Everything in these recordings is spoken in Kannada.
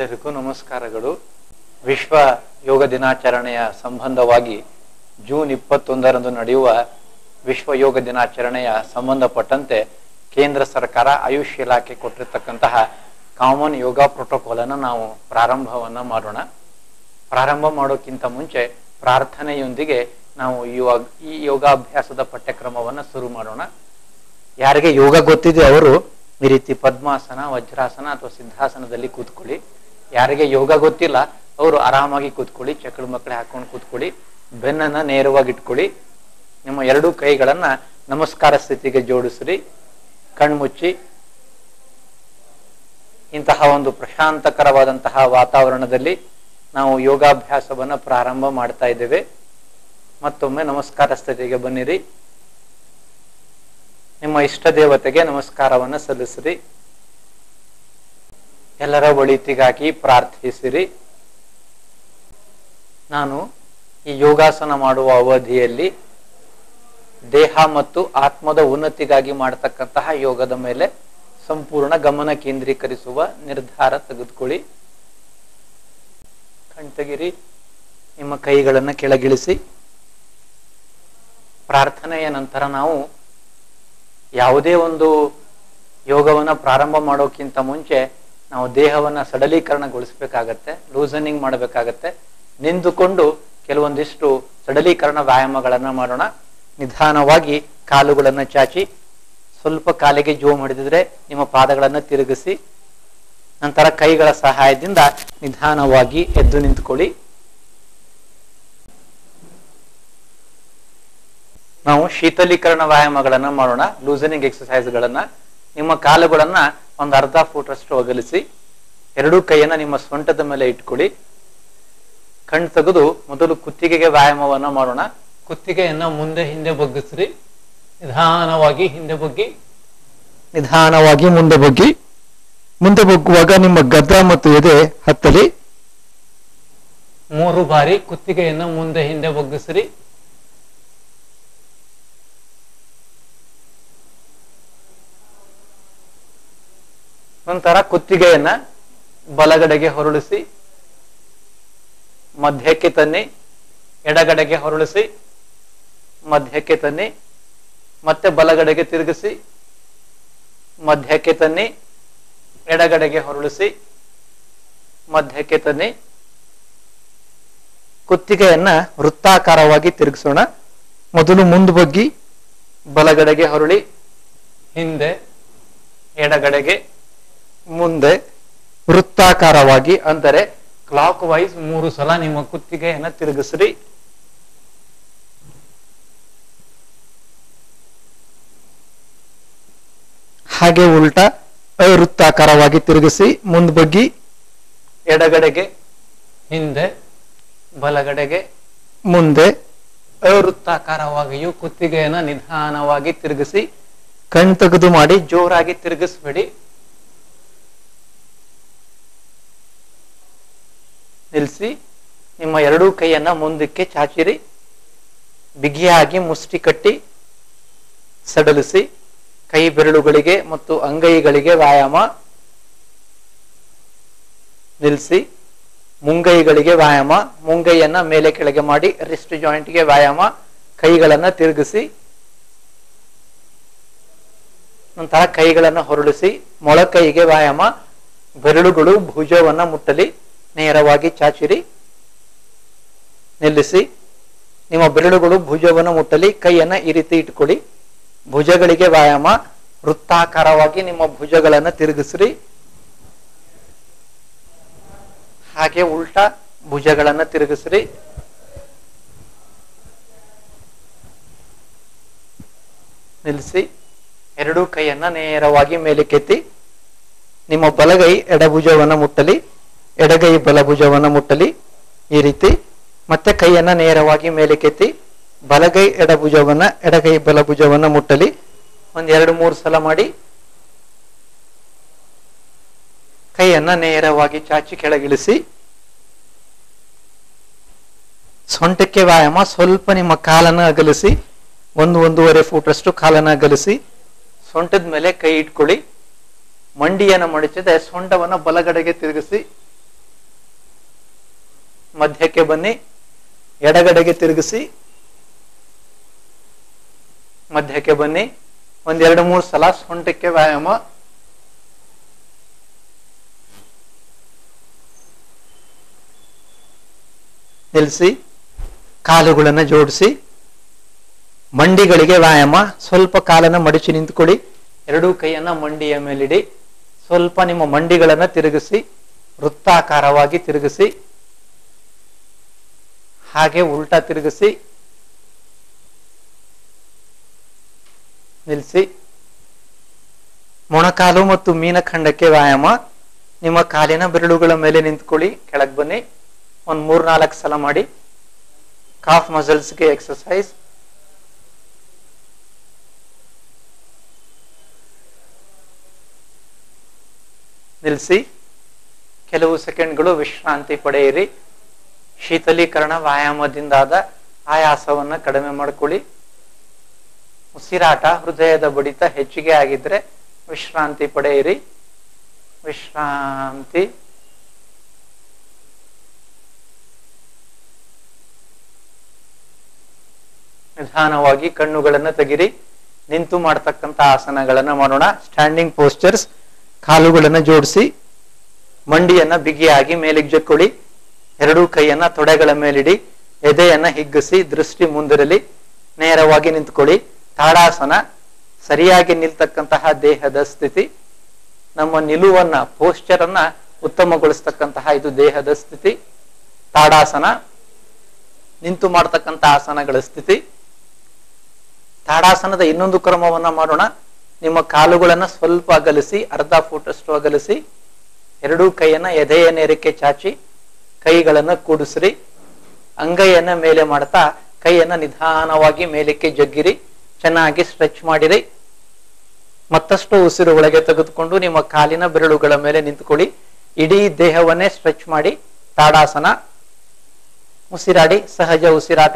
ಎಲ್ಲರಿಗೂ ನಮಸ್ಕಾರಗಳು ವಿಶ್ವ ಯೋಗ ದಿನಾಚರಣೆಯ ಸಂಬಂಧವಾಗಿ ಜೂನ್ ಇಪ್ಪತ್ತೊಂದರಂದು ನಡೆಯುವ ವಿಶ್ವ ಯೋಗ ದಿನಾಚರಣೆಯ ಸಂಬಂಧಪಟ್ಟಂತೆ ಕೇಂದ್ರ ಸರ್ಕಾರ ಆಯುಷ್ ಇಲಾಖೆ ಕೊಟ್ಟಿರ್ತಕ್ಕಂತಹ ಕಾಮನ್ ಯೋಗ ಪ್ರೋಟೋಕಾಲ್ ಅನ್ನು ನಾವು ಪ್ರಾರಂಭವನ್ನ ಮಾಡೋಣ ಪ್ರಾರಂಭ ಮಾಡೋಕ್ಕಿಂತ ಮುಂಚೆ ಪ್ರಾರ್ಥನೆಯೊಂದಿಗೆ ನಾವು ಇವಾಗ ಈ ಯೋಗಾಭ್ಯಾಸದ ಪಠ್ಯಕ್ರಮವನ್ನ ಶುರು ಮಾಡೋಣ ಯಾರಿಗೆ ಯೋಗ ಗೊತ್ತಿದೆ ಅವರು ಈ ರೀತಿ ಪದ್ಮಾಸನ ವಜ್ರಾಸನ ಅಥವಾ ಸಿದ್ಧಾಸನದಲ್ಲಿ ಕೂತ್ಕೊಳ್ಳಿ ಯಾರಿಗೆ ಯೋಗ ಗೊತ್ತಿಲ್ಲ ಅವರು ಆರಾಮಾಗಿ ಕೂತ್ಕೊಳ್ಳಿ ಚಕ್ರ ಮಕ್ಕಳು ಹಾಕೊಂಡು ಕೂತ್ಕೊಳ್ಳಿ ಬೆನ್ನನ್ನ ನೇರವಾಗಿ ಇಟ್ಕೊಳ್ಳಿ ನಿಮ್ಮ ಎರಡೂ ಕೈಗಳನ್ನ ನಮಸ್ಕಾರ ಸ್ಥಿತಿಗೆ ಜೋಡಿಸ್ರಿ ಕಣ್ಮುಚ್ಚಿ ಇಂತಹ ಒಂದು ಪ್ರಶಾಂತಕರವಾದಂತಹ ವಾತಾವರಣದಲ್ಲಿ ನಾವು ಯೋಗಾಭ್ಯಾಸವನ್ನ ಪ್ರಾರಂಭ ಮಾಡ್ತಾ ಇದ್ದೇವೆ ಮತ್ತೊಮ್ಮೆ ನಮಸ್ಕಾರ ಸ್ಥಿತಿಗೆ ಬನ್ನಿರಿ ನಿಮ್ಮ ಇಷ್ಟ ದೇವತೆಗೆ ನಮಸ್ಕಾರವನ್ನ ಸಲ್ಲಿಸಿರಿ ಎಲ್ಲರ ಒಳಿತಿಗಾಗಿ ಪ್ರಾರ್ಥಿಸಿರಿ ನಾನು ಈ ಯೋಗಾಸನ ಮಾಡುವ ಅವಧಿಯಲ್ಲಿ ದೇಹ ಮತ್ತು ಆತ್ಮದ ಉನ್ನತಿಗಾಗಿ ಮಾಡತಕ್ಕಂತಹ ಯೋಗದ ಮೇಲೆ ಸಂಪೂರ್ಣ ಗಮನ ಕೇಂದ್ರೀಕರಿಸುವ ನಿರ್ಧಾರ ತೆಗೆದುಕೊಳ್ಳಿ ಕಣ್ತೆಗಿರಿ ನಿಮ್ಮ ಕೈಗಳನ್ನ ಕೆಳಗಿಳಿಸಿ ಪ್ರಾರ್ಥನೆಯ ನಂತರ ನಾವು ಯಾವುದೇ ಒಂದು ಯೋಗವನ್ನ ಪ್ರಾರಂಭ ಮಾಡೋಕ್ಕಿಂತ ಮುಂಚೆ ನಾವು ದೇಹವನ್ನ ಸಡಲೀಕರಣಗೊಳಿಸಬೇಕಾಗತ್ತೆ ಲೂಸನಿಂಗ್ ಮಾಡಬೇಕಾಗತ್ತೆ ನಿಂತುಕೊಂಡು ಕೆಲವೊಂದಿಷ್ಟು ಸಡಲೀಕರಣ ವ್ಯಾಯಾಮಗಳನ್ನ ಮಾಡೋಣ ನಿಧಾನವಾಗಿ ಕಾಲುಗಳನ್ನ ಚಾಚಿ ಸ್ವಲ್ಪ ಕಾಲಿಗೆ ಜೋಮ್ ಹಿಡಿದಿದ್ರೆ ನಿಮ್ಮ ಪಾದಗಳನ್ನ ತಿರುಗಿಸಿ ನಂತರ ಕೈಗಳ ಸಹಾಯದಿಂದ ನಿಧಾನವಾಗಿ ಎದ್ದು ನಿಂತ್ಕೊಳ್ಳಿ ನಾವು ಶೀತಲೀಕರಣ ವ್ಯಾಯಾಮಗಳನ್ನ ಮಾಡೋಣ ಲೂಸನಿಂಗ್ ಎಕ್ಸಸೈಸ್ ಗಳನ್ನ ನಿಮ್ಮ ಕಾಲುಗಳನ್ನ ಒಂದು ಅರ್ಧ ಫೂಟ್ ಅಷ್ಟು ಅಗಲಿಸಿ ಎರಡೂ ಕೈಯನ್ನ ನಿಮ್ಮ ಸೊಂಟದ ಮೇಲೆ ಇಟ್ಕೊಳ್ಳಿ ಕಣ್ ತೆಗೆದು ಮೊದಲು ಕುತ್ತಿಗೆಗೆ ವ್ಯಾಯಾಮವನ್ನ ಮಾಡೋಣ ಕುತ್ತಿಗೆಯನ್ನ ಮುಂದೆ ಹಿಂದೆ ಬಗ್ಗಿಸ್ರಿ ನಿಧಾನವಾಗಿ ಹಿಂದೆ ಬಗ್ಗಿ ನಿಧಾನವಾಗಿ ಮುಂದೆ ಬಗ್ಗಿ ಮುಂದೆ ಬಗ್ಗುವಾಗ ನಿಮ್ಮ ಗದ್ದ ಮತ್ತು ಎದೆ ಹತ್ತಲಿ ಮೂರು ಬಾರಿ ಕುತ್ತಿಗೆಯನ್ನ ಮುಂದೆ ಹಿಂದೆ ಬಗ್ಗಿಸ್ರಿ ನಂತರ ಕುತ್ತಿಗೆಯನ್ನ ಬಲಗಡೆಗೆ ಹೊರಳಿಸಿ ಮಧ್ಯಕ್ಕೆ ತನ್ನಿ ಎಡಗಡೆಗೆ ಹೊರಳಿಸಿ ಮಧ್ಯಕ್ಕೆ ತನ್ನಿ ಮತ್ತೆ ಬಲಗಡೆಗೆ ತಿರುಗಿಸಿ ಮಧ್ಯಕ್ಕೆ ತನ್ನಿ ಎಡಗಡೆಗೆ ಹೊರಳಿಸಿ ಮಧ್ಯಕ್ಕೆ ತನ್ನಿ ಕುತ್ತಿಗೆಯನ್ನ ವೃತ್ತಾಕಾರವಾಗಿ ತಿರುಗಿಸೋಣ ಮೊದಲು ಮುಂದೆ ಬಗ್ಗಿ ಬಲಗಡೆಗೆ ಹೊರಳಿ ಹಿಂದೆ ಎಡಗಡೆಗೆ ಮುಂದೆ ವೃತ್ತಾಕಾರವಾಗಿ ಅಂದರೆ ಕ್ಲಾಕ್ ವೈಸ್ ಮೂರು ಸಲ ನಿಮ್ಮ ಕುತ್ತಿಗೆಯನ್ನ ತಿರುಗಿಸ್ರಿ ಹಾಗೆ ಉಲ್ಟ ವೃತ್ತಾಕಾರವಾಗಿ ತಿರುಗಿಸಿ ಮುಂದೆ ಬಗ್ಗಿ ಎಡಗಡೆಗೆ ಹಿಂದೆ ಬಲಗಡೆಗೆ ಮುಂದೆ ಅವೃತ್ತಾಕಾರವಾಗಿಯೂ ಕುತ್ತಿಗೆಯನ್ನ ನಿಧಾನವಾಗಿ ತಿರುಗಿಸಿ ಕಣ್ ತೆಗೆದು ಮಾಡಿ ಜೋರಾಗಿ ತಿರುಗಿಸ್ಬೇಡಿ ನಿಲ್ಲಿಸಿ ನಿಮ್ಮ ಎರಡೂ ಕೈಯನ್ನ ಮುಂದಕ್ಕೆ ಚಾಚಿರಿ ಬಿಗಿಯಾಗಿ ಮುಷ್ಟಿ ಕಟ್ಟಿ ಸಡಲಿಸಿ ಕೈ ಬೆರಳುಗಳಿಗೆ ಮತ್ತು ಅಂಗೈಗಳಿಗೆ ವ್ಯಾಯಾಮ ನಿಲ್ಲಿಸಿ ಮುಂಗೈಗಳಿಗೆ ವ್ಯಾಯಾಮ ಮುಂಗೈಯನ್ನ ಮೇಲೆ ಕೆಳಗೆ ಮಾಡಿ ರಿಸ್ಟ್ ಜಾಯಿಂಟ್ಗೆ ವ್ಯಾಯಾಮ ಕೈಗಳನ್ನ ತಿರುಗಿಸಿ ನಂತರ ಕೈಗಳನ್ನ ಹೊರಳಿಸಿ ಮೊಳಕೈಗೆ ವ್ಯಾಯಾಮ ಬೆರಳುಗಳು ಭುಜವನ್ನ ಮುಟ್ಟಲಿ ನೇರವಾಗಿ ಚಾಚಿರಿ ನಿಲ್ಲಿಸಿ ನಿಮ್ಮ ಬೆರಳುಗಳು ಭುಜವನ್ನು ಮುಟ್ಟಲಿ ಕೈಯನ್ನ ಈ ರೀತಿ ಇಟ್ಕೊಳ್ಳಿ ಭುಜಗಳಿಗೆ ವ್ಯಾಯಾಮ ವೃತ್ತಾಕಾರವಾಗಿ ನಿಮ್ಮ ಭುಜಗಳನ್ನ ತಿರುಗಿಸ್ರಿ ಹಾಗೆ ಉಲ್ಟಾ ಭುಜಗಳನ್ನ ತಿರುಗಿಸ್ರಿ ನಿಲ್ಲಿಸಿ ಎರಡೂ ಕೈಯನ್ನ ನೇರವಾಗಿ ಮೇಲಕ್ಕೆತ್ತಿ ನಿಮ್ಮ ಬಲಗೈ ಎಡಭುಜವನ್ನ ಮುಟ್ಟಲಿ ಎಡಗೈ ಬಲಭುಜವನ್ನ ಮುಟ್ಟಲಿ ಈ ರೀತಿ ಮತ್ತೆ ಕೈಯನ್ನ ನೇರವಾಗಿ ಮೇಲಕ್ಕೆತ್ತಿ ಬಲಗೈ ಎಡಭುಜವನ್ನ ಎಡಗೈ ಬಲಭುಜವನ್ನ ಮುಟ್ಟಲಿ ಒಂದ್ ಎರಡು ಮೂರು ಸಲ ಮಾಡಿ ಕೈಯನ್ನ ನೇರವಾಗಿ ಚಾಚಿ ಕೆಳಗಿಳಿಸಿ ಸೊಂಟಕ್ಕೆ ವ್ಯಾಯಾಮ ಸ್ವಲ್ಪ ನಿಮ್ಮ ಕಾಲನ್ನ ಅಗಲಿಸಿ ಒಂದು ಒಂದೂವರೆ ಫೂಟ್ ಅಷ್ಟು ಕಾಲನ್ನ ಅಗಲಿಸಿ ಸೊಂಟದ ಮೇಲೆ ಕೈ ಇಟ್ಕೊಳ್ಳಿ ಮಂಡಿಯನ್ನು ಮಡಚಿದೆ ಸೊಂಟವನ್ನ ಬಲಗಡೆಗೆ ತಿರುಗಿಸಿ ಮಧ್ಯಕ್ಕೆ ಬನ್ನಿ ಎಡಗಡೆಗೆ ತಿರುಗಿಸಿ ಮಧ್ಯಕ್ಕೆ ಬನ್ನಿ ಒಂದೆರಡು ಮೂರು ಸಲ ಸೊಂಟಕ್ಕೆ ವ್ಯಾಯಾಮ ನಿಲ್ಲಿಸಿ ಕಾಲುಗಳನ್ನು ಜೋಡಿಸಿ ಮಂಡಿಗಳಿಗೆ ವ್ಯಾಯಾಮ ಸ್ವಲ್ಪ ಕಾಲನ್ನ ಮಡಿಚಿ ನಿಂತ್ಕೊಳ್ಳಿ ಎರಡೂ ಕೈಯನ್ನ ಮಂಡಿಯ ಮೇಲಿಡಿ ಸ್ವಲ್ಪ ನಿಮ್ಮ ಮಂಡಿಗಳನ್ನ ತಿರುಗಿಸಿ ವೃತ್ತಾಕಾರವಾಗಿ ತಿರುಗಿಸಿ ಹಾಗೆ ಉಲ್ಟಾ ತಿರುಗಿಸಿ ನಿಲ್ಲಿಸಿ ಮೊಣಕಾಲು ಮತ್ತು ಮೀನಖಂಡಕ್ಕೆ ವ್ಯಾಯಾಮ ನಿಮ್ಮ ಕಾಲಿನ ಬೆರಳುಗಳ ಮೇಲೆ ನಿಂತ್ಕೊಳ್ಳಿ ಕೆಳಗೆ ಬನ್ನಿ ಒಂದ್ ಮೂರ್ನಾಲ್ಕು ಸಲ ಮಾಡಿ ಕಾಫ್ ಮಸಲ್ಸ್ಗೆ ಎಕ್ಸರ್ಸೈಸ್ ನಿಲ್ಲಿಸಿ ಕೆಲವು ಸೆಕೆಂಡ್ಗಳು ವಿಶ್ರಾಂತಿ ಪಡೆಯಿರಿ ಶೀತಲೀಕರಣ ವ್ಯಾಯಾಮದಿಂದಾದ ಆಯಾಸವನ್ನ ಕಡಿಮೆ ಮಾಡ್ಕೊಳ್ಳಿ ಉಸಿರಾಟ ಹೃದಯದ ಬಡಿತ ಹೆಚ್ಚಿಗೆ ಆಗಿದ್ರೆ ವಿಶ್ರಾಂತಿ ಪಡೆಯಿರಿ ವಿಶ್ರಾಂತಿ ನಿಧಾನವಾಗಿ ಕಣ್ಣುಗಳನ್ನ ತೆಗಿರಿ ನಿಂತು ಮಾಡ್ತಕ್ಕಂತ ಆಸನಗಳನ್ನ ಮಾಡೋಣ ಸ್ಟ್ಯಾಂಡಿಂಗ್ ಪೋಸ್ಟರ್ಸ್ ಕಾಲುಗಳನ್ನ ಜೋಡಿಸಿ ಮಂಡಿಯನ್ನ ಬಿಗಿಯಾಗಿ ಮೇಲಿಗೆ ಜಕ್ಕೊಳ್ಳಿ ಎರಡೂ ಕೈಯನ್ನ ತೊಡೆಗಳ ಮೇಲಿಡಿ ಎದೆಯನ್ನ ಹಿಗ್ಗಿಸಿ ದೃಷ್ಟಿ ಮುಂದಿರಲಿ ನೇರವಾಗಿ ನಿಂತ್ಕೊಳ್ಳಿ ತಾಡಾಸನ ಸರಿಯಾಗಿ ನಿಲ್ತಕ್ಕಂತಹ ದೇಹದ ಸ್ಥಿತಿ ನಮ್ಮ ನಿಲುವನ್ನ ಪೋಸ್ಚರ್ ಅನ್ನ ಉತ್ತಮಗೊಳಿಸ್ತಕ್ಕಂತಹ ಇದು ದೇಹದ ಸ್ಥಿತಿ ತಾಡಾಸನ ನಿಂತು ಮಾಡ್ತಕ್ಕಂಥ ಆಸನಗಳ ಸ್ಥಿತಿ ತಾಡಾಸನದ ಇನ್ನೊಂದು ಕ್ರಮವನ್ನ ಮಾಡೋಣ ನಿಮ್ಮ ಕಾಲುಗಳನ್ನ ಸ್ವಲ್ಪ ಅಗಲಿಸಿ ಅರ್ಧ ಫುಟ್ ಅಷ್ಟು ಅಗಲಿಸಿ ಎರಡೂ ಕೈಯನ್ನ ಎದೆಯ ನೇರಕ್ಕೆ ಚಾಚಿ ಕೈಗಳನ್ನ ಕೂಡಿಸ್ರಿ ಅಂಗೈಯನ್ನ ಮೇಲೆ ಮಾಡ್ತಾ ಕೈಯನ್ನ ನಿಧಾನವಾಗಿ ಮೇಲಕ್ಕೆ ಜಗ್ಗಿರಿ ಚೆನ್ನಾಗಿ ಸ್ಟ್ರೆಚ್ ಮಾಡಿರಿ ಮತ್ತಷ್ಟು ಉಸಿರು ಒಳಗೆ ತೆಗೆದುಕೊಂಡು ನಿಮ್ಮ ಕಾಲಿನ ಬೆರಳುಗಳ ಮೇಲೆ ನಿಂತುಕೊಳ್ಳಿ ಇಡೀ ದೇಹವನ್ನೇ ಸ್ಟ್ರೆಚ್ ಮಾಡಿ ತಾಡಾಸನ ಉಸಿರಾಡಿ ಸಹಜ ಉಸಿರಾಟ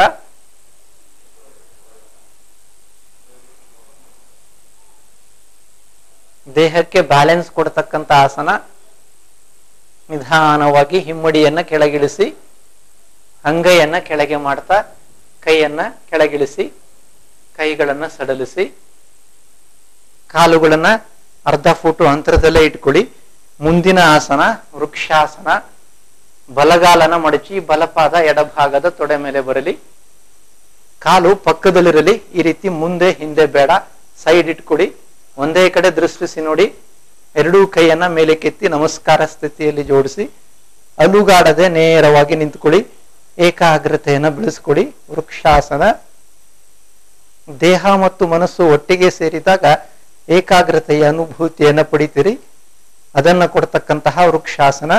ದೇಹಕ್ಕೆ ಬ್ಯಾಲೆನ್ಸ್ ಕೊಡ್ತಕ್ಕಂತ ಆಸನ ನಿಧಾನವಾಗಿ ಹಿಮ್ಮಡಿಯನ್ನ ಕೆಳಗಿಳಿಸಿ ಅಂಗೈಯನ್ನ ಕೆಳಗೆ ಮಾಡ್ತಾ ಕೈಯನ್ನ ಕೆಳಗಿಳಿಸಿ ಕೈಗಳನ್ನ ಸಡಲಿಸಿ ಕಾಲುಗಳನ್ನ ಅರ್ಧ ಫುಟು ಅಂತರದಲ್ಲೇ ಇಟ್ಕೊಳ್ಳಿ ಮುಂದಿನ ಆಸನ ವೃಕ್ಷಾಸನ ಬಲಗಾಲನ ಮಡಚಿ ಬಲಪಾದ ಎಡಭಾಗದ ತೊಡೆ ಮೇಲೆ ಬರಲಿ ಕಾಲು ಪಕ್ಕದಲ್ಲಿರಲಿ ಈ ರೀತಿ ಮುಂದೆ ಹಿಂದೆ ಬೇಡ ಸೈಡ್ ಇಟ್ಕೊಡಿ ಒಂದೇ ಕಡೆ ದೃಷ್ಟಿಸಿ ನೋಡಿ ಎರಡೂ ಕೈಯನ್ನ ಮೇಲೆ ಕೆತ್ತಿ ನಮಸ್ಕಾರ ಸ್ಥಿತಿಯಲ್ಲಿ ಜೋಡಿಸಿ ಅಲುಗಾಡದೆ ನೇರವಾಗಿ ನಿಂತ್ಕೊಳ್ಳಿ ಏಕಾಗ್ರತೆಯನ್ನ ಬೆಳೆಸ್ಕೊಡಿ ವೃಕ್ಷಾಸನ ದೇಹ ಮತ್ತು ಮನಸ್ಸು ಒಟ್ಟಿಗೆ ಸೇರಿದಾಗ ಏಕಾಗ್ರತೆಯ ಅನುಭೂತಿಯನ್ನ ಪಡಿತೀರಿ ಅದನ್ನ ಕೊಡ್ತಕ್ಕಂತಹ ವೃಕ್ಷಾಸನ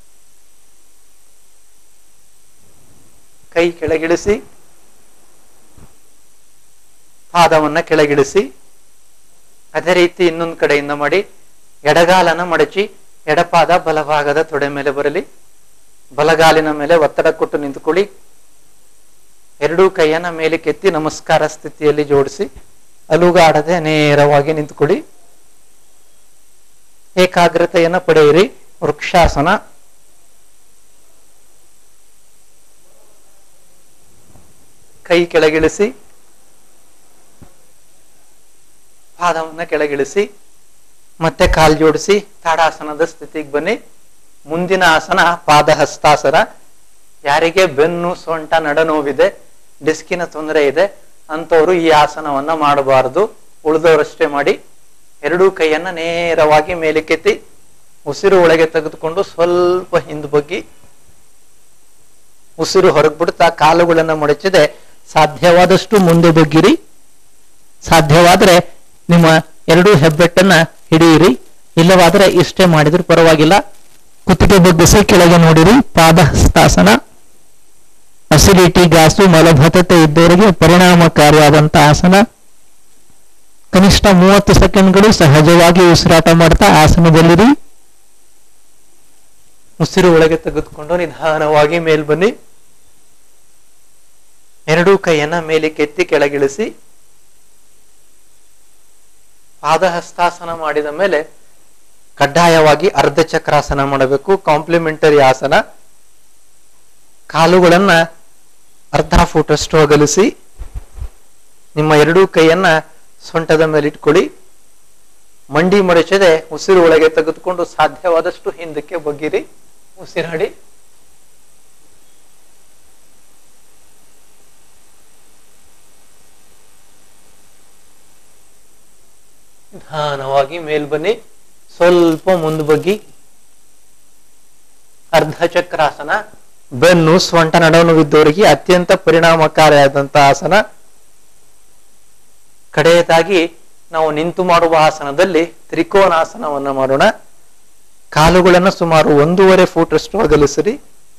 ಕೈ ಕೆಳಗಿಳಿಸಿ ಪಾದವನ್ನ ಕೆಳಗಿಳಿಸಿ ಅದೇ ರೀತಿ ಇನ್ನೊಂದು ಕಡೆಯಿಂದ ಮಾಡಿ ಎಡಗಾಲನ ಮಡಚಿ ಎಡಪಾದ ಬಲಭಾಗದ ತೊಡೆ ಮೇಲೆ ಬರಲಿ ಬಲಗಾಲಿನ ಮೇಲೆ ಒತ್ತಡ ಕೊಟ್ಟು ನಿಂತುಕೊಳ್ಳಿ ಎರಡೂ ಕೈಯನ್ನ ಮೇಲೆ ಕೆತ್ತಿ ನಮಸ್ಕಾರ ಸ್ಥಿತಿಯಲ್ಲಿ ಜೋಡಿಸಿ ಅಲುಗಾಡದೆ ನೇರವಾಗಿ ನಿಂತುಕೊಳ್ಳಿ ಏಕಾಗ್ರತೆಯನ್ನ ಪಡೆಯಿರಿ ವೃಕ್ಷಾಸನ ಕೈ ಕೆಳಗಿಳಿಸಿ ಪಾದವನ್ನ ಕೆಳಗಿಳಿಸಿ ಮತ್ತೆ ಕಾಲ್ ಜೋಡಿಸಿ ತಾಡಾಸನದ ಸ್ಥಿತಿಗೆ ಬನ್ನಿ ಮುಂದಿನ ಆಸನ ಪಾದ ಹಸ್ತಾಸನ ಯಾರಿಗೆ ಬೆನ್ನು ಸೊಂಟ ನಡನೋವಿದೆ ಡಿಸ್ಕಿನ ತೊಂದರೆ ಇದೆ ಅಂತವರು ಈ ಆಸನವನ್ನ ಮಾಡಬಾರದು ಉಳಿದವರಷ್ಟೇ ಮಾಡಿ ಎರಡೂ ಕೈಯನ್ನ ನೇರವಾಗಿ ಮೇಲಕ್ಕೆತ್ತಿ ಉಸಿರು ಒಳಗೆ ತೆಗೆದುಕೊಂಡು ಸ್ವಲ್ಪ ಹಿಂದ್ ಬಗ್ಗಿ ಉಸಿರು ಹೊರಗ್ಬಿಡ್ತಾ ಕಾಲುಗಳನ್ನ ಮಡಚಿದೆ ಸಾಧ್ಯವಾದಷ್ಟು ಮುಂದೆ ಬಗ್ಗಿರಿ ಸಾಧ್ಯವಾದ್ರೆ ನಿಮ್ಮ ಎರಡೂ ಹೆಬ್ಬೆಟ್ಟನ್ನ ಹಿಡಿಯಿರಿ ಇಲ್ಲವಾದ್ರೆ ಇಷ್ಟೇ ಮಾಡಿದ್ರು ಪರವಾಗಿಲ್ಲ ಕುತ್ತಿಗೆ ಬಗ್ಗಿಸಿ ಕೆಳಗೆ ನೋಡಿರಿ ಪಾದ ಹಸ್ತಾಸನ ಅಸಿಡಿಟಿ ಗ್ಯಾಸು ಮಲಬದ್ಧತೆ ಇದ್ದವರಿಗೆ ಪರಿಣಾಮಕಾರಿಯಾದಂತ ಆಸನ ಕನಿಷ್ಠ ಮೂವತ್ತು ಸೆಕೆಂಡ್ಗಳು ಸಹಜವಾಗಿ ಉಸಿರಾಟ ಮಾಡ್ತಾ ಆಸನದಲ್ಲಿರಿ ಉಸಿರು ಒಳಗೆ ತೆಗೆದುಕೊಂಡು ನಿಧಾನವಾಗಿ ಮೇಲ್ ಬನ್ನಿ ಎರಡೂ ಕೈಯನ್ನ ಮೇಲಕ್ಕೆ ಎತ್ತಿ ಕೆಳಗಿಳಿಸಿ ಪಾದ ಹಸ್ತಾಸನ ಮಾಡಿದ ಮೇಲೆ ಕಡ್ಡಾಯವಾಗಿ ಅರ್ಧ ಚಕ್ರಾಸನ ಮಾಡಬೇಕು ಕಾಂಪ್ಲಿಮೆಂಟರಿ ಆಸನ ಕಾಲುಗಳನ್ನ ಅರ್ಧ ಫೂಟಷ್ಟು ಅಗಲಿಸಿ ನಿಮ್ಮ ಎರಡೂ ಕೈಯನ್ನ ಸೊಂಟದ ಮೇಲೆ ಇಟ್ಕೊಳ್ಳಿ ಮಂಡಿ ಮಡಚದೆ ಉಸಿರು ಒಳಗೆ ತೆಗೆದುಕೊಂಡು ಸಾಧ್ಯವಾದಷ್ಟು ಹಿಂದಕ್ಕೆ ಬಗ್ಗಿರಿ ಉಸಿರಾಡಿ ನಿಧಾನವಾಗಿ ಮೇಲ್ ಬನ್ನಿ ಸ್ವಲ್ಪ ಮುಂದೆ ಬಗ್ಗಿ ಅರ್ಧ ಚಕ್ರಾಸನ ಬೆನ್ನು ಸ್ವಂಟ ನಡವನುವಿದ್ದವರಿಗೆ ಅತ್ಯಂತ ಪರಿಣಾಮಕಾರಿಯಾದಂತಹ ಆಸನ ಕಡೆಯದಾಗಿ ನಾವು ನಿಂತು ಮಾಡುವ ಆಸನದಲ್ಲಿ ತ್ರಿಕೋನಾಸನವನ್ನ ಮಾಡೋಣ ಕಾಲುಗಳನ್ನು ಸುಮಾರು ಒಂದೂವರೆ ಫೂಟ್ ಅಷ್ಟು ಅಗಲಿಸಿರಿ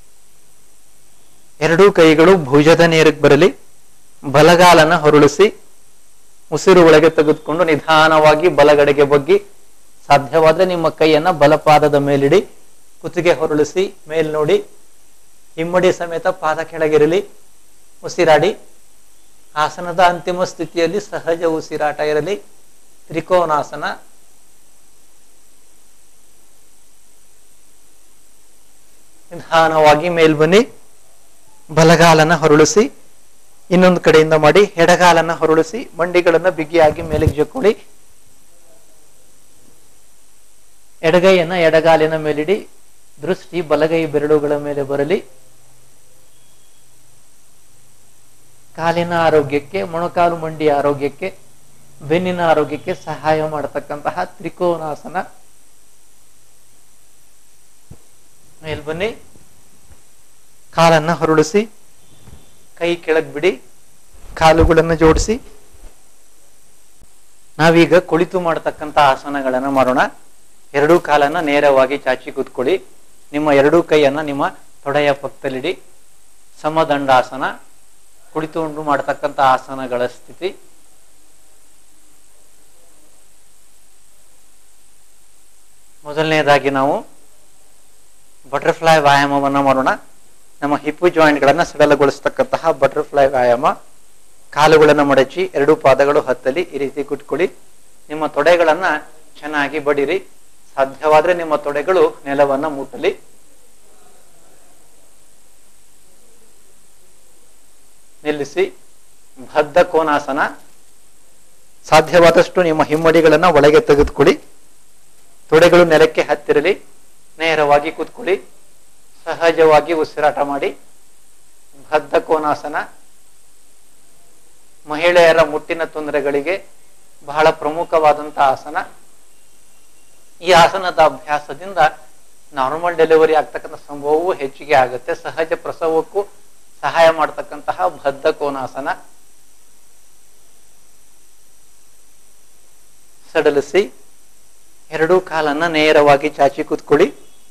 ಎರಡೂ ಕೈಗಳು ಭುಜದ ನೇರಕ್ಕೆ ಬರಲಿ ಬಲಗಾಲನ ಹೊರಳಿಸಿ ಉಸಿರು ಒಳಗೆ ತೆಗೆದುಕೊಂಡು ನಿಧಾನವಾಗಿ ಬಲಗಡೆಗೆ ಬಗ್ಗಿ ಸಾಧ್ಯವಾದ್ರೆ ನಿಮ್ಮ ಕೈಯನ್ನ ಬಲಪಾದದ ಮೇಲಿಡಿ ಕುತ್ತಿಗೆ ಹೊರಳಿಸಿ ಮೇಲ್ ನೋಡಿ ಹಿಮ್ಮಡಿ ಸಮೇತ ಪಾದ ಕೆಳಗಿರಲಿ ಉಸಿರಾಡಿ ಆಸನದ ಅಂತಿಮ ಸ್ಥಿತಿಯಲ್ಲಿ ಸಹಜ ಉಸಿರಾಟ ಇರಲಿ ತ್ರಿಕೋನಾಸನ ನಿಧಾನವಾಗಿ ಮೇಲ್ ಬನ್ನಿ ಬಲಗಾಲನ ಹೊರಳಿಸಿ ಇನ್ನೊಂದು ಕಡೆಯಿಂದ ಮಾಡಿ ಎಡಗಾಲನ್ನ ಹೊರಳಿಸಿ ಮಂಡಿಗಳನ್ನ ಬಿಗಿಯಾಗಿ ಮೇಲೆಗೆ ಜಕ್ಕೊಳ್ಳಿ ಎಡಗೈಯನ್ನ ಎಡಗಾಲಿನ ಮೇಲಿಡಿ ದೃಷ್ಟಿ ಬಲಗೈ ಬೆರಳುಗಳ ಮೇಲೆ ಬರಲಿ ಕಾಲಿನ ಆರೋಗ್ಯಕ್ಕೆ ಮೊಣಕಾಲು ಮಂಡಿ ಆರೋಗ್ಯಕ್ಕೆ ಬೆನ್ನಿನ ಆರೋಗ್ಯಕ್ಕೆ ಸಹಾಯ ಮಾಡತಕ್ಕಂತಹ ತ್ರಿಕೋನಾಸನ ಮೇಲ್ ಬನ್ನಿ ಕಾಲನ್ನ ಹೊರಳಿಸಿ ಕೈ ಕೆಳಗ್ ಬಿಡಿ ಕಾಲುಗಳನ್ನು ಜೋಡಿಸಿ ನಾವೀಗ ಕುಳಿತು ಮಾಡತಕ್ಕಂತ ಆಸನಗಳನ್ನ ಮಾಡೋಣ ಎರಡೂ ಕಾಲನ್ನ ನೇರವಾಗಿ ಚಾಚಿ ಕೂತ್ಕೊಳ್ಳಿ ನಿಮ್ಮ ಎರಡೂ ಕೈಯನ್ನ ನಿಮ್ಮ ತೊಡೆಯ ಪಕ್ಕದಲ್ಲಿಡಿ ಸಮದಂಡಾಸನ ಕುಳಿತುಕೊಂಡು ಮಾಡತಕ್ಕಂತ ಆಸನಗಳ ಸ್ಥಿತಿ ಮೊದಲನೇದಾಗಿ ನಾವು ಬಟರ್ಫ್ಲೈ ವ್ಯಾಯಾಮವನ್ನ ಮಾಡೋಣ ನಮ್ಮ ಹಿಪ್ಪು ಜಾಯಿಂಟ್ಗಳನ್ನ ಸಡಲಗೊಳಿಸ್ತಕ್ಕಂತಹ ಬಟರ್ಫ್ಲೈ ವ್ಯಾಯಾಮ ಕಾಲುಗಳನ್ನು ಮಡಚಿ ಎರಡು ಪಾದಗಳು ಹತ್ತಲಿ ಈ ರೀತಿ ಕುಟ್ಕೊಳ್ಳಿ ನಿಮ್ಮ ತೊಡೆಗಳನ್ನ ಚೆನ್ನಾಗಿ ಬಡಿರಿ ಸಾಧ್ಯವಾದ್ರೆ ನಿಮ್ಮ ತೊಡೆಗಳು ನೆಲವನ್ನ ಮುಟ್ಟಲಿ ನಿಲ್ಲಿಸಿ ಬದ್ಧ ಕೋನಾಸನ ಸಾಧ್ಯವಾದಷ್ಟು ನಿಮ್ಮ ಹಿಮ್ಮಡಿಗಳನ್ನ ಒಳಗೆ ತೆಗೆದುಕೊಳ್ಳಿ ತೊಡೆಗಳು ನೆಲಕ್ಕೆ ಹತ್ತಿರಲಿ ನೇರವಾಗಿ ಕೂತ್ಕೊಳ್ಳಿ ಸಹಜವಾಗಿ ಉಸಿರಾಟ ಮಾಡಿ ಬದ್ಧ ಕೋನಾಸನ ಮಹಿಳೆಯರ ಮುಟ್ಟಿನ ತೊಂದರೆಗಳಿಗೆ ಬಹಳ ಪ್ರಮುಖವಾದಂತಹ ಆಸನ ಈ ಆಸನದ ಅಭ್ಯಾಸದಿಂದ ನಾರ್ಮಲ್ ಡೆಲಿವರಿ ಆಗ್ತಕ್ಕಂಥ ಸಂಭವವೂ ಹೆಚ್ಚಿಗೆ ಆಗುತ್ತೆ ಸಹಜ ಪ್ರಸವಕ್ಕೂ ಸಹಾಯ ಮಾಡತಕ್ಕಂತಹ ಬದ್ಧ ಕೋನಾಸನ ಸಡಲಿಸಿ ಎರಡೂ ಕಾಲನ್ನ ನೇರವಾಗಿ ಚಾಚಿ ಕೂತ್ಕೊಳ್ಳಿ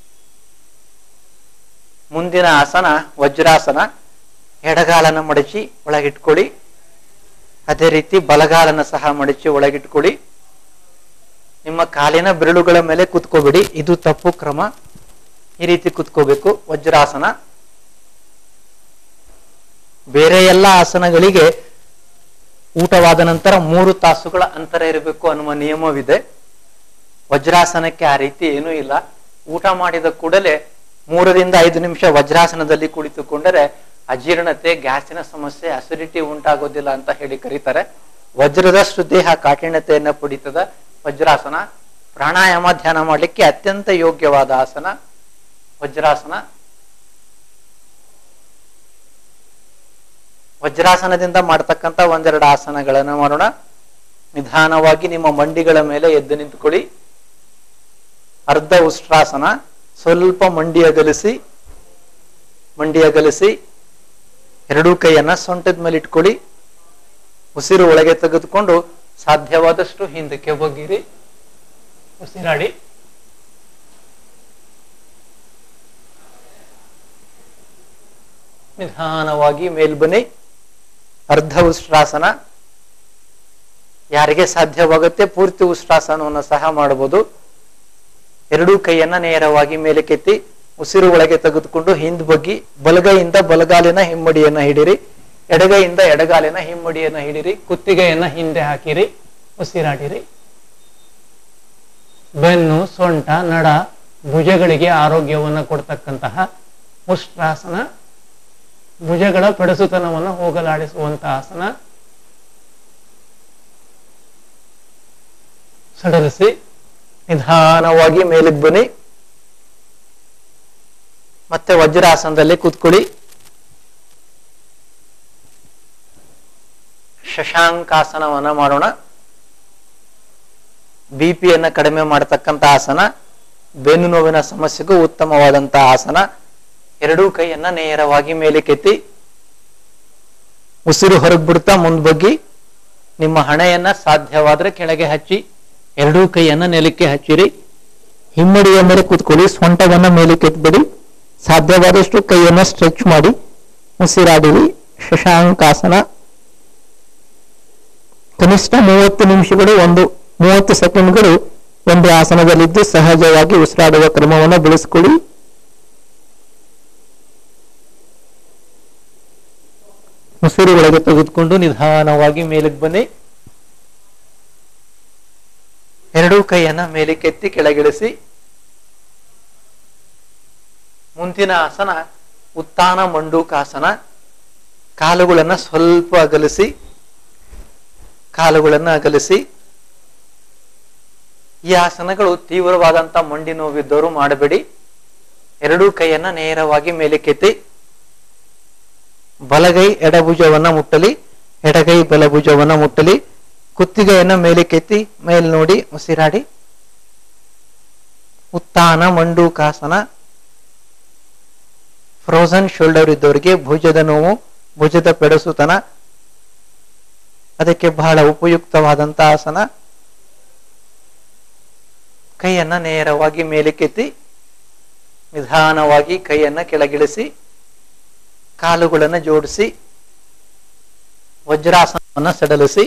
ಮುಂದಿನ ಆಸನ ವಜ್ರಾಸನ ಎಡಗಾಲನ ಮಡಚಿ ಒಳಗಿಟ್ಕೊಳ್ಳಿ ಅದೇ ರೀತಿ ಬಲಗಾಲನ ಸಹ ಮಡಚಿ ಒಳಗಿಟ್ಕೊಳ್ಳಿ ನಿಮ್ಮ ಕಾಲಿನ ಬೆರಳುಗಳ ಮೇಲೆ ಕುತ್ಕೋಬೇಡಿ ಇದು ತಪ್ಪು ಕ್ರಮ ಈ ರೀತಿ ಕುತ್ಕೋಬೇಕು ವಜ್ರಾಸನ ಬೇರೆ ಎಲ್ಲ ಆಸನಗಳಿಗೆ ಊಟವಾದ ನಂತರ ಮೂರು ತಾಸುಗಳ ಅಂತರ ಇರಬೇಕು ಅನ್ನುವ ನಿಯಮವಿದೆ ವಜ್ರಾಸನಕ್ಕೆ ಆ ರೀತಿ ಏನೂ ಇಲ್ಲ ಊಟ ಮಾಡಿದ ಕೂಡಲೇ ಮೂರರಿಂದ ಐದು ನಿಮಿಷ ವಜ್ರಾಸನದಲ್ಲಿ ಕುಳಿತುಕೊಂಡರೆ ಅಜೀರ್ಣತೆ ಗ್ಯಾಸಿನ ಸಮಸ್ಯೆ ಅಸಿಡಿಟಿ ಉಂಟಾಗೋದಿಲ್ಲ ಅಂತ ಹೇಳಿ ಕರೀತಾರೆ ವಜ್ರದಷ್ಟು ದೇಹ ಕಾಠಿಣ್ಯತೆಯನ್ನ ಪಡಿತದ ವಜ್ರಾಸನ ಪ್ರಾಣಾಯಾಮ ಧ್ಯಾನ ಮಾಡಲಿಕ್ಕೆ ಅತ್ಯಂತ ಯೋಗ್ಯವಾದ ಆಸನ ವಜ್ರಾಸನ ವಜ್ರಾಸನದಿಂದ ಮಾಡ್ತಕ್ಕಂಥ ಒಂದೆರಡು ಆಸನಗಳನ್ನು ಮಾಡೋಣ ನಿಧಾನವಾಗಿ ನಿಮ್ಮ ಮಂಡಿಗಳ ಮೇಲೆ ಎದ್ದು ನಿಂತುಕೊಳ್ಳಿ ಅರ್ಧ ಉಷ್ಟ್ರಾಸನ ಸ್ವಲ್ಪ ಮಂಡಿ ಅಗಲಿಸಿ ಮಂಡಿ ಅಗಲಿಸಿ ಎರಡೂ ಕೈಯನ್ನ ಸೊಂಟದ ಮೇಲೆ ಇಟ್ಕೊಳ್ಳಿ ಉಸಿರು ಒಳಗೆ ತೆಗೆದುಕೊಂಡು ಸಾಧ್ಯವಾದಷ್ಟು ಹಿಂದಕ್ಕೆ ಬಗ್ಗಿರಿ ಉಸಿರಾಡಿ ನಿಧಾನವಾಗಿ ಮೇಲ್ಬನ್ನಿ ಅರ್ಧ ಉಷ್ಟ್ರಾಸನ ಯಾರಿಗೆ ಸಾಧ್ಯವಾಗುತ್ತೆ ಪೂರ್ತಿ ಉಷ್ಟ್ರಾಸನವನ್ನು ಸಹ ಮಾಡಬಹುದು ಎರಡೂ ಕೈಯನ್ನ ನೇರವಾಗಿ ಮೇಲೆ ಕೆತ್ತಿ ಉಸಿರು ಒಳಗೆ ತೆಗೆದುಕೊಂಡು ಹಿಂದ್ ಬಗ್ಗಿ ಬಲಗೈಯಿಂದ ಬಲಗಾಲಿನ ಹಿಮ್ಮಡಿಯನ್ನ ಹಿಡಿರಿ ಎಡಗೈಯಿಂದ ಎಡಗಾಲಿನ ಹಿಮ್ಮಡಿಯನ್ನ ಹಿಡಿರಿ ಕುತ್ತಿಗೆಯನ್ನ ಹಿಂದೆ ಹಾಕಿರಿ ಉಸಿರಾಡಿರಿ ಬೆನ್ನು ಸೊಂಟ ನಡ ಭುಜಗಳಿಗೆ ಆರೋಗ್ಯವನ್ನು ಕೊಡ್ತಕ್ಕಂತಹ ಉಷ್ಟ್ರಾಸನ ಭುಜಗಳ ಪೆಡಸುತನವನ್ನು ಹೋಗಲಾಡಿಸುವಂತ ಆಸನ ಸಡಲಿಸಿ ನಿಧಾನವಾಗಿ ಮೇಲಿಗೆ ಬನ್ನಿ ಮತ್ತೆ ವಜ್ರಾಸನದಲ್ಲಿ ಕೂತ್ಕೊಳ್ಳಿ ಶಶಾಂಕಾಸನವನ್ನ ಮಾಡೋಣ ಬಿ ಪಿಯನ್ನ ಕಡಿಮೆ ಮಾಡತಕ್ಕಂತ ಆಸನ ಬೆನ್ನು ನೋವಿನ ಸಮಸ್ಯೆಗೂ ಉತ್ತಮವಾದಂತ ಆಸನ ಎರಡೂ ಕೈಯನ್ನ ನೇರವಾಗಿ ಮೇಲಕ್ಕೆತ್ತಿ ಉಸಿರು ಹೊರಗೆ ಬಿಡ್ತಾ ಮುಂದ್ ಬಗ್ಗಿ ನಿಮ್ಮ ಹಣೆಯನ್ನ ಸಾಧ್ಯವಾದ್ರೆ ಕೆಳಗೆ ಹಚ್ಚಿ ಎರಡೂ ಕೈಯನ್ನ ನೆಲಕ್ಕೆ ಹಚ್ಚಿರಿ ಹಿಮ್ಮಡಿಯ ಮೇಲೆ ಕೂತ್ಕೊಳ್ಳಿ ಸೊಂಟವನ್ನ ಮೇಲಕ್ಕೆ ಎತ್ಬಿಡಿ ಸಾಧ್ಯವಾದಷ್ಟು ಕೈಯನ್ನ ಸ್ಟ್ರೆಚ್ ಮಾಡಿ ಉಸಿರಾಡಿರಿ ಶಶಾಂಕಾಸನ ಕನಿಷ್ಠ ಮೂವತ್ತು ನಿಮಿಷಗಳು ಒಂದು ಮೂವತ್ತು ಸೆಕೆಂಡ್ಗಳು ಒಂದು ಆಸನದಲ್ಲಿದ್ದು ಸಹಜವಾಗಿ ಉಸಿರಾಡುವ ಕ್ರಮವನ್ನು ಬೆಳೆಸ್ಕೊಳ್ಳಿ ಉಸಿರು ಒಳಗೆ ತೆಗೆದುಕೊಂಡು ನಿಧಾನವಾಗಿ ಮೇಲಕ್ಕೆ ಬನ್ನಿ ಎರಡೂ ಕೈಯನ್ನ ಮೇಲಕ್ಕೆತ್ತಿ ಕೆಳಗಿಳಿಸಿ ಮುಂದಿನ ಆಸನ ಉತ್ತಾನ ಮಂಡೂಕಾಸನ ಕಾಲುಗಳನ್ನ ಸ್ವಲ್ಪ ಅಗಲಿಸಿ ಕಾಲುಗಳನ್ನ ಅಗಲಿಸಿ ಈ ಆಸನಗಳು ತೀವ್ರವಾದಂತ ಮಂಡಿ ನೋವಿದ್ದವರು ಮಾಡಬೇಡಿ ಎರಡೂ ಕೈಯನ್ನ ನೇರವಾಗಿ ಮೇಲಕ್ಕೆತ್ತಿ ಬಲಗೈ ಎಡಭುಜವನ್ನ ಮುಟ್ಟಲಿ ಎಡಗೈ ಬಲಭುಜವನ್ನ ಮುಟ್ಟಲಿ ಕುತ್ತಿಗೆಯನ್ನ ಮೇಲಕ್ಕೆತ್ತಿ ಮೇಲ್ ನೋಡಿ ಉಸಿರಾಡಿ ಉತ್ತಾನ ಮಂಡೂಕಾಸನ ಫ್ರೋಸನ್ ಶೋಲ್ಡರ್ ಇದ್ದವರಿಗೆ ಭುಜದ ನೋವು ಭುಜದ ಪೆಡಸುತನ ಅದಕ್ಕೆ ಬಹಳ ಉಪಯುಕ್ತವಾದಂತ ಆಸನ ಕೈಯನ್ನ ನೇರವಾಗಿ ಮೇಲಕ್ಕೆತ್ತಿ ನಿಧಾನವಾಗಿ ಕೈಯನ್ನ ಕೆಳಗಿಳಿಸಿ ಕಾಲುಗಳನ್ನ ಜೋಡಿಸಿ ವಜ್ರಾಸನವನ್ನ ಸಡಲಿಸಿ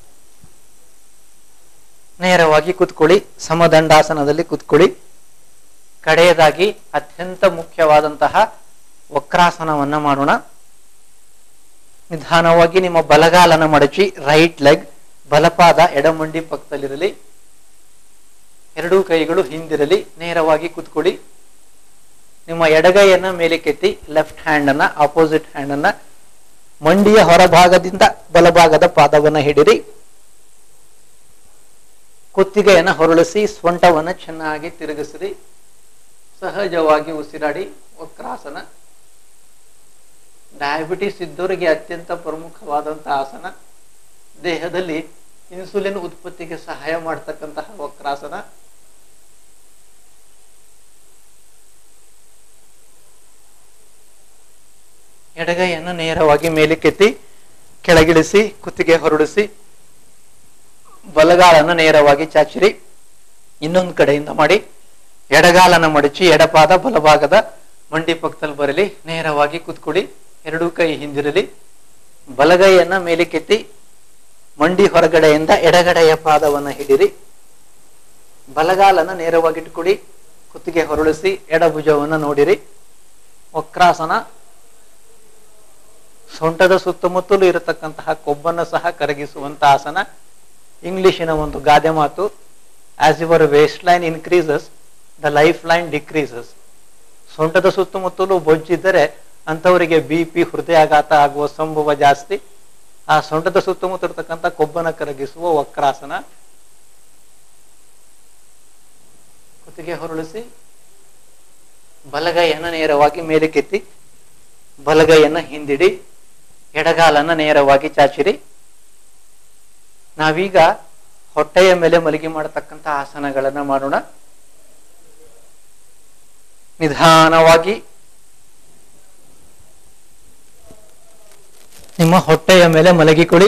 ನೇರವಾಗಿ ಕುತ್ಕೊಳ್ಳಿ ಸಮದಂಡಾಸನದಲ್ಲಿ ಕುತ್ಕೊಳ್ಳಿ ಕಡೆಯದಾಗಿ ಅತ್ಯಂತ ಮುಖ್ಯವಾದಂತಹ ವಕ್ರಾಸನವನ್ನ ಮಾಡೋಣ ನಿಧಾನವಾಗಿ ನಿಮ್ಮ ಬಲಗಾಲನ ಮಡಚಿ ರೈಟ್ ಲೆಗ್ ಬಲಪಾದ ಎಡಮಂಡಿ ಪಕ್ಕದಲ್ಲಿರಲಿ ಎರಡೂ ಕೈಗಳು ಹಿಂದಿರಲಿ ನೇರವಾಗಿ ಕುತ್ಕೊಳ್ಳಿ ನಿಮ್ಮ ಎಡಗೈಯನ್ನ ಮೇಲಕ್ಕೆತ್ತಿ ಲೆಫ್ಟ್ ಹ್ಯಾಂಡ್ ಅನ್ನ ಆಪೋಸಿಟ್ ಹ್ಯಾಂಡ್ ಅನ್ನ ಮಂಡಿಯ ಹೊರಭಾಗದಿಂದ ಬಲಭಾಗದ ಪಾದವನ್ನ ಹಿಡಿರಿ ಕುತ್ತಿಗೆಯನ್ನ ಹೊರಳಿಸಿ ಸೊಂಟವನ್ನ ಚೆನ್ನಾಗಿ ತಿರುಗಿಸಿರಿ ಸಹಜವಾಗಿ ಉಸಿರಾಡಿ ವಕ್ರಾಸನ ಡಯಾಬಿಟಿಸ್ ಇದ್ದವರಿಗೆ ಅತ್ಯಂತ ಪ್ರಮುಖವಾದಂತಹ ಆಸನ ದೇಹದಲ್ಲಿ ಇನ್ಸುಲಿನ್ ಉತ್ಪತ್ತಿಗೆ ಸಹಾಯ ಮಾಡ್ತಕ್ಕಂತಹ ವಕ್ರಾಸನ ಎಡಗೈಯನ್ನು ನೇರವಾಗಿ ಮೇಲಕ್ಕೆತ್ತಿ ಕೆಳಗಿಳಿಸಿ ಕುತ್ತಿಗೆ ಹೊರಡಿಸಿ ಬಲಗಾಲನ್ನು ನೇರವಾಗಿ ಚಾಚಿರಿ ಇನ್ನೊಂದು ಕಡೆಯಿಂದ ಮಾಡಿ ಎಡಗಾಲನ ಮಡಚಿ ಎಡಪಾದ ಬಲಭಾಗದ ಮಂಡಿ ಪಕ್ಕದಲ್ಲಿ ಬರಲಿ ನೇರವಾಗಿ ಕುತ್ಕೊಳ್ಳಿ ಎರಡೂ ಕೈ ಹಿಂದಿರಲಿ ಬಲಗೈಯನ್ನ ಮೇಲಕ್ಕೆತ್ತಿ ಮಂಡಿ ಹೊರಗಡೆಯಿಂದ ಎಡಗಡೆಯ ಪಾದವನ್ನ ಹಿಡಿರಿ ಬಲಗಾಲನ ನೇರವಾಗಿ ಇಟ್ಕೊಡಿ ಕುತ್ತಿಗೆ ಹೊರಳಿಸಿ ಎಡಭುಜವನ್ನ ನೋಡಿರಿ ವಕ್ರಾಸನ ಸೊಂಟದ ಸುತ್ತಮುತ್ತಲೂ ಇರತಕ್ಕಂತಹ ಕೊಬ್ಬನ್ನು ಸಹ ಕರಗಿಸುವಂತ ಆಸನ ಇಂಗ್ಲಿಶಿನ ಒಂದು ಗಾದೆ ಮಾತು as your waistline increases the lifeline decreases ಸೊಂಟದ ಸುತ್ತಮುತ್ತಲೂ ಬೊಜ್ಜಿದ್ದರೆ ಅಂಥವರಿಗೆ ಬಿ ಪಿ ಹೃದಯಾಘಾತ ಆಗುವ ಸಂಭವ ಜಾಸ್ತಿ ಆ ಸೊಂಟದ ಸುತ್ತಮುತ್ತ ಇರತಕ್ಕಂಥ ಕೊಬ್ಬನ ಕರಗಿಸುವ ವಕ್ರಾಸನ ಕುತ್ತಿಗೆ ಹೊರಳಿಸಿ ಬಲಗೈಯನ್ನ ನೇರವಾಗಿ ಮೇಲಕ್ಕೆತ್ತಿ ಬಲಗೈಯನ್ನ ಹಿಂದಿಡಿ ಎಡಗಾಲನ್ನ ನೇರವಾಗಿ ಚಾಚಿರಿ ನಾವೀಗ ಹೊಟ್ಟೆಯ ಮೇಲೆ ಮಲಗಿ ಮಾಡತಕ್ಕಂಥ ಆಸನಗಳನ್ನ ಮಾಡೋಣ ನಿಧಾನವಾಗಿ ನಿಮ್ಮ ಹೊಟ್ಟೆಯ ಮೇಲೆ ಮಲಗಿಕೊಳ್ಳಿ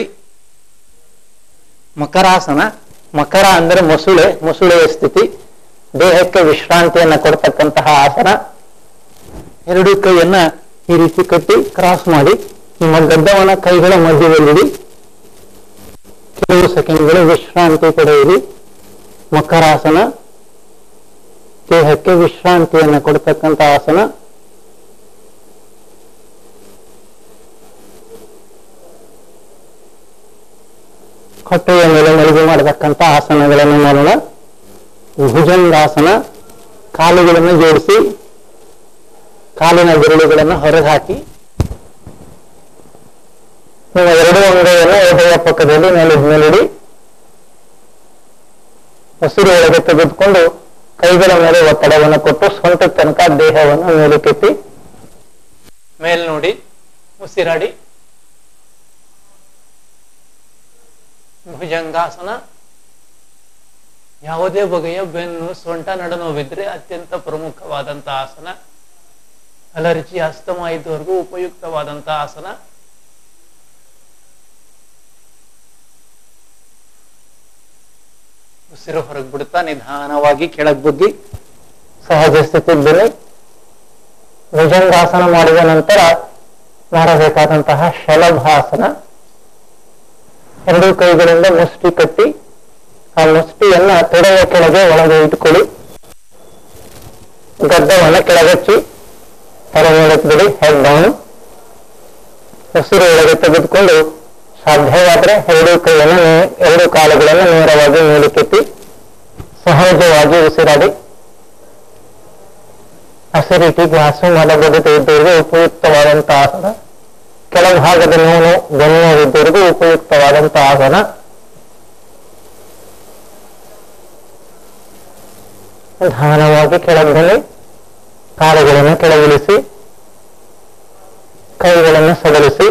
ಮಕರಾಸನ ಮಕರ ಅಂದ್ರೆ ಮೊಸುಳೆ ಮೊಸುಳೆಯ ಸ್ಥಿತಿ ದೇಹಕ್ಕೆ ವಿಶ್ರಾಂತಿಯನ್ನ ಕೊಡ್ತಕ್ಕಂತಹ ಆಸನ ಎರಡು ಕೈಯನ್ನ ಈ ರೀತಿ ಕಟ್ಟಿ ಕ್ರಾಸ್ ಮಾಡಿ ನಿಮ್ಮ ಗಡ್ಡವನ್ನ ಕೈಗಳ ಮಧ್ಯದಲ್ಲಿಡಿ ಕೆಲವು ಸೆಕೆಂಡ್ಗಳು ವಿಶ್ರಾಂತಿ ಪಡೆಯಿರಿ ಮಕರಾಸನ ದೇಹಕ್ಕೆ ವಿಶ್ರಾಂತಿಯನ್ನು ಕೊಡ್ತಕ್ಕಂಥ ಆಸನ ಹೊಟ್ಟೆಯ ಮೇಲೆ ಮಲಗಿ ಮಾಡತಕ್ಕಂಥ ಆಸನಗಳನ್ನು ಮಾಡೋಣ ಭುಜಂಗಾಸನ ಕಾಲುಗಳನ್ನು ಜೋಡಿಸಿ ಕಾಲಿನ ಬೆರಳುಗಳನ್ನು ಹೊರಗೆ ಹಾಕಿ ನಿಮ್ಮ ಎರಡು ಅಂಗೈಯನ್ನು ಎದೆಯ ಪಕ್ಕದಲ್ಲಿ ನೆಲದ ಮೇಲಿಡಿ ಉಸಿರು ಒಳಗೆ ತೆಗೆದುಕೊಂಡು ಕೈಗಳ ಮೇಲೆ ಒತ್ತಡವನ್ನು ಕೊಟ್ಟು ಸ್ವಂತ ತನಕ ದೇಹವನ್ನು ಮೇಲಕ್ಕೆತ್ತಿ ಮೇಲ್ ನೋಡಿ ಉಸಿರಾಡಿ ಭುಜಂಗಾಸನ ಯಾವುದೇ ಬಗೆಯ ಬೆನ್ನು ಸೊಂಟ ನಡನೋವಿದ್ರೆ ಅತ್ಯಂತ ಪ್ರಮುಖವಾದಂತಹ ಆಸನ ಅಲರ್ಜಿ ಅಸ್ತಮ ಇದ್ದವರೆಗೂ ಉಪಯುಕ್ತವಾದಂತಹ ಆಸನ ಉಸಿರು ಹೊರಗೆ ಬಿಡುತ್ತಾ ನಿಧಾನವಾಗಿ ಕೆಳಗ್ ಬುದ್ಧಿ ಸಹಜ ಸ್ಥಿತಿ ಬನ್ನಿ ಭುಜಂಗಾಸನ ಮಾಡಿದ ನಂತರ ಮಾಡಬೇಕಾದಂತಹ ಶಲಭಾಸನ ಎರಡು ಕೈಗಳಿಂದ ಮುಷ್ಟಿ ಕಟ್ಟಿ ಆ ಮುಷ್ಟಿಯನ್ನ ತೊಡೆಯ ಕೆಳಗೆ ಒಳಗೆ ಇಟ್ಕೊಳ್ಳಿ ಗಡ್ಡವನ್ನ ಕೆಳಗಚ್ಚಿ ತಲೆ ಮೇಲಕ್ಕೆ ಬಿಡಿ ಹೆಡ್ ಡೌನ್ ಉಸಿರು ಒಳಗೆ ತೆಗೆದುಕೊಂಡು ಸಾಧ್ಯವಾದ್ರೆ ಎರಡು ಕೈಯನ್ನು ನೇ- ಎರಡು ಕಾಲುಗಳನ್ನು ನೇರವಾಗಿ ಮೇಲಕ್ಕೆತ್ತಿ ಸಹಜವಾಗಿ ಉಸಿರಾಡಿ ಅಸಿಡಿಟಿ ಗ್ಯಾಸು ಮಲಬದ್ಧತೆ ಇದ್ದವರಿಗೆ ಉಪಯುಕ್ತವಾದಂತಹ ಆಸನ ಕೆಳಭಾಗದ ನೋವು ಬೆನ್ನು ಇದ್ದವರಿಗೂ ಉಪಯುಕ್ತವಾದಂತಹ ಆಸನ ನಿಧಾನವಾಗಿ ಕೆಳಗೆ ಬನ್ನಿ ಕಾಲುಗಳನ್ನು ಕೆಳಗಿಳಿಸಿ ಕೈಗಳನ್ನು ಸಡಲಿಸಿ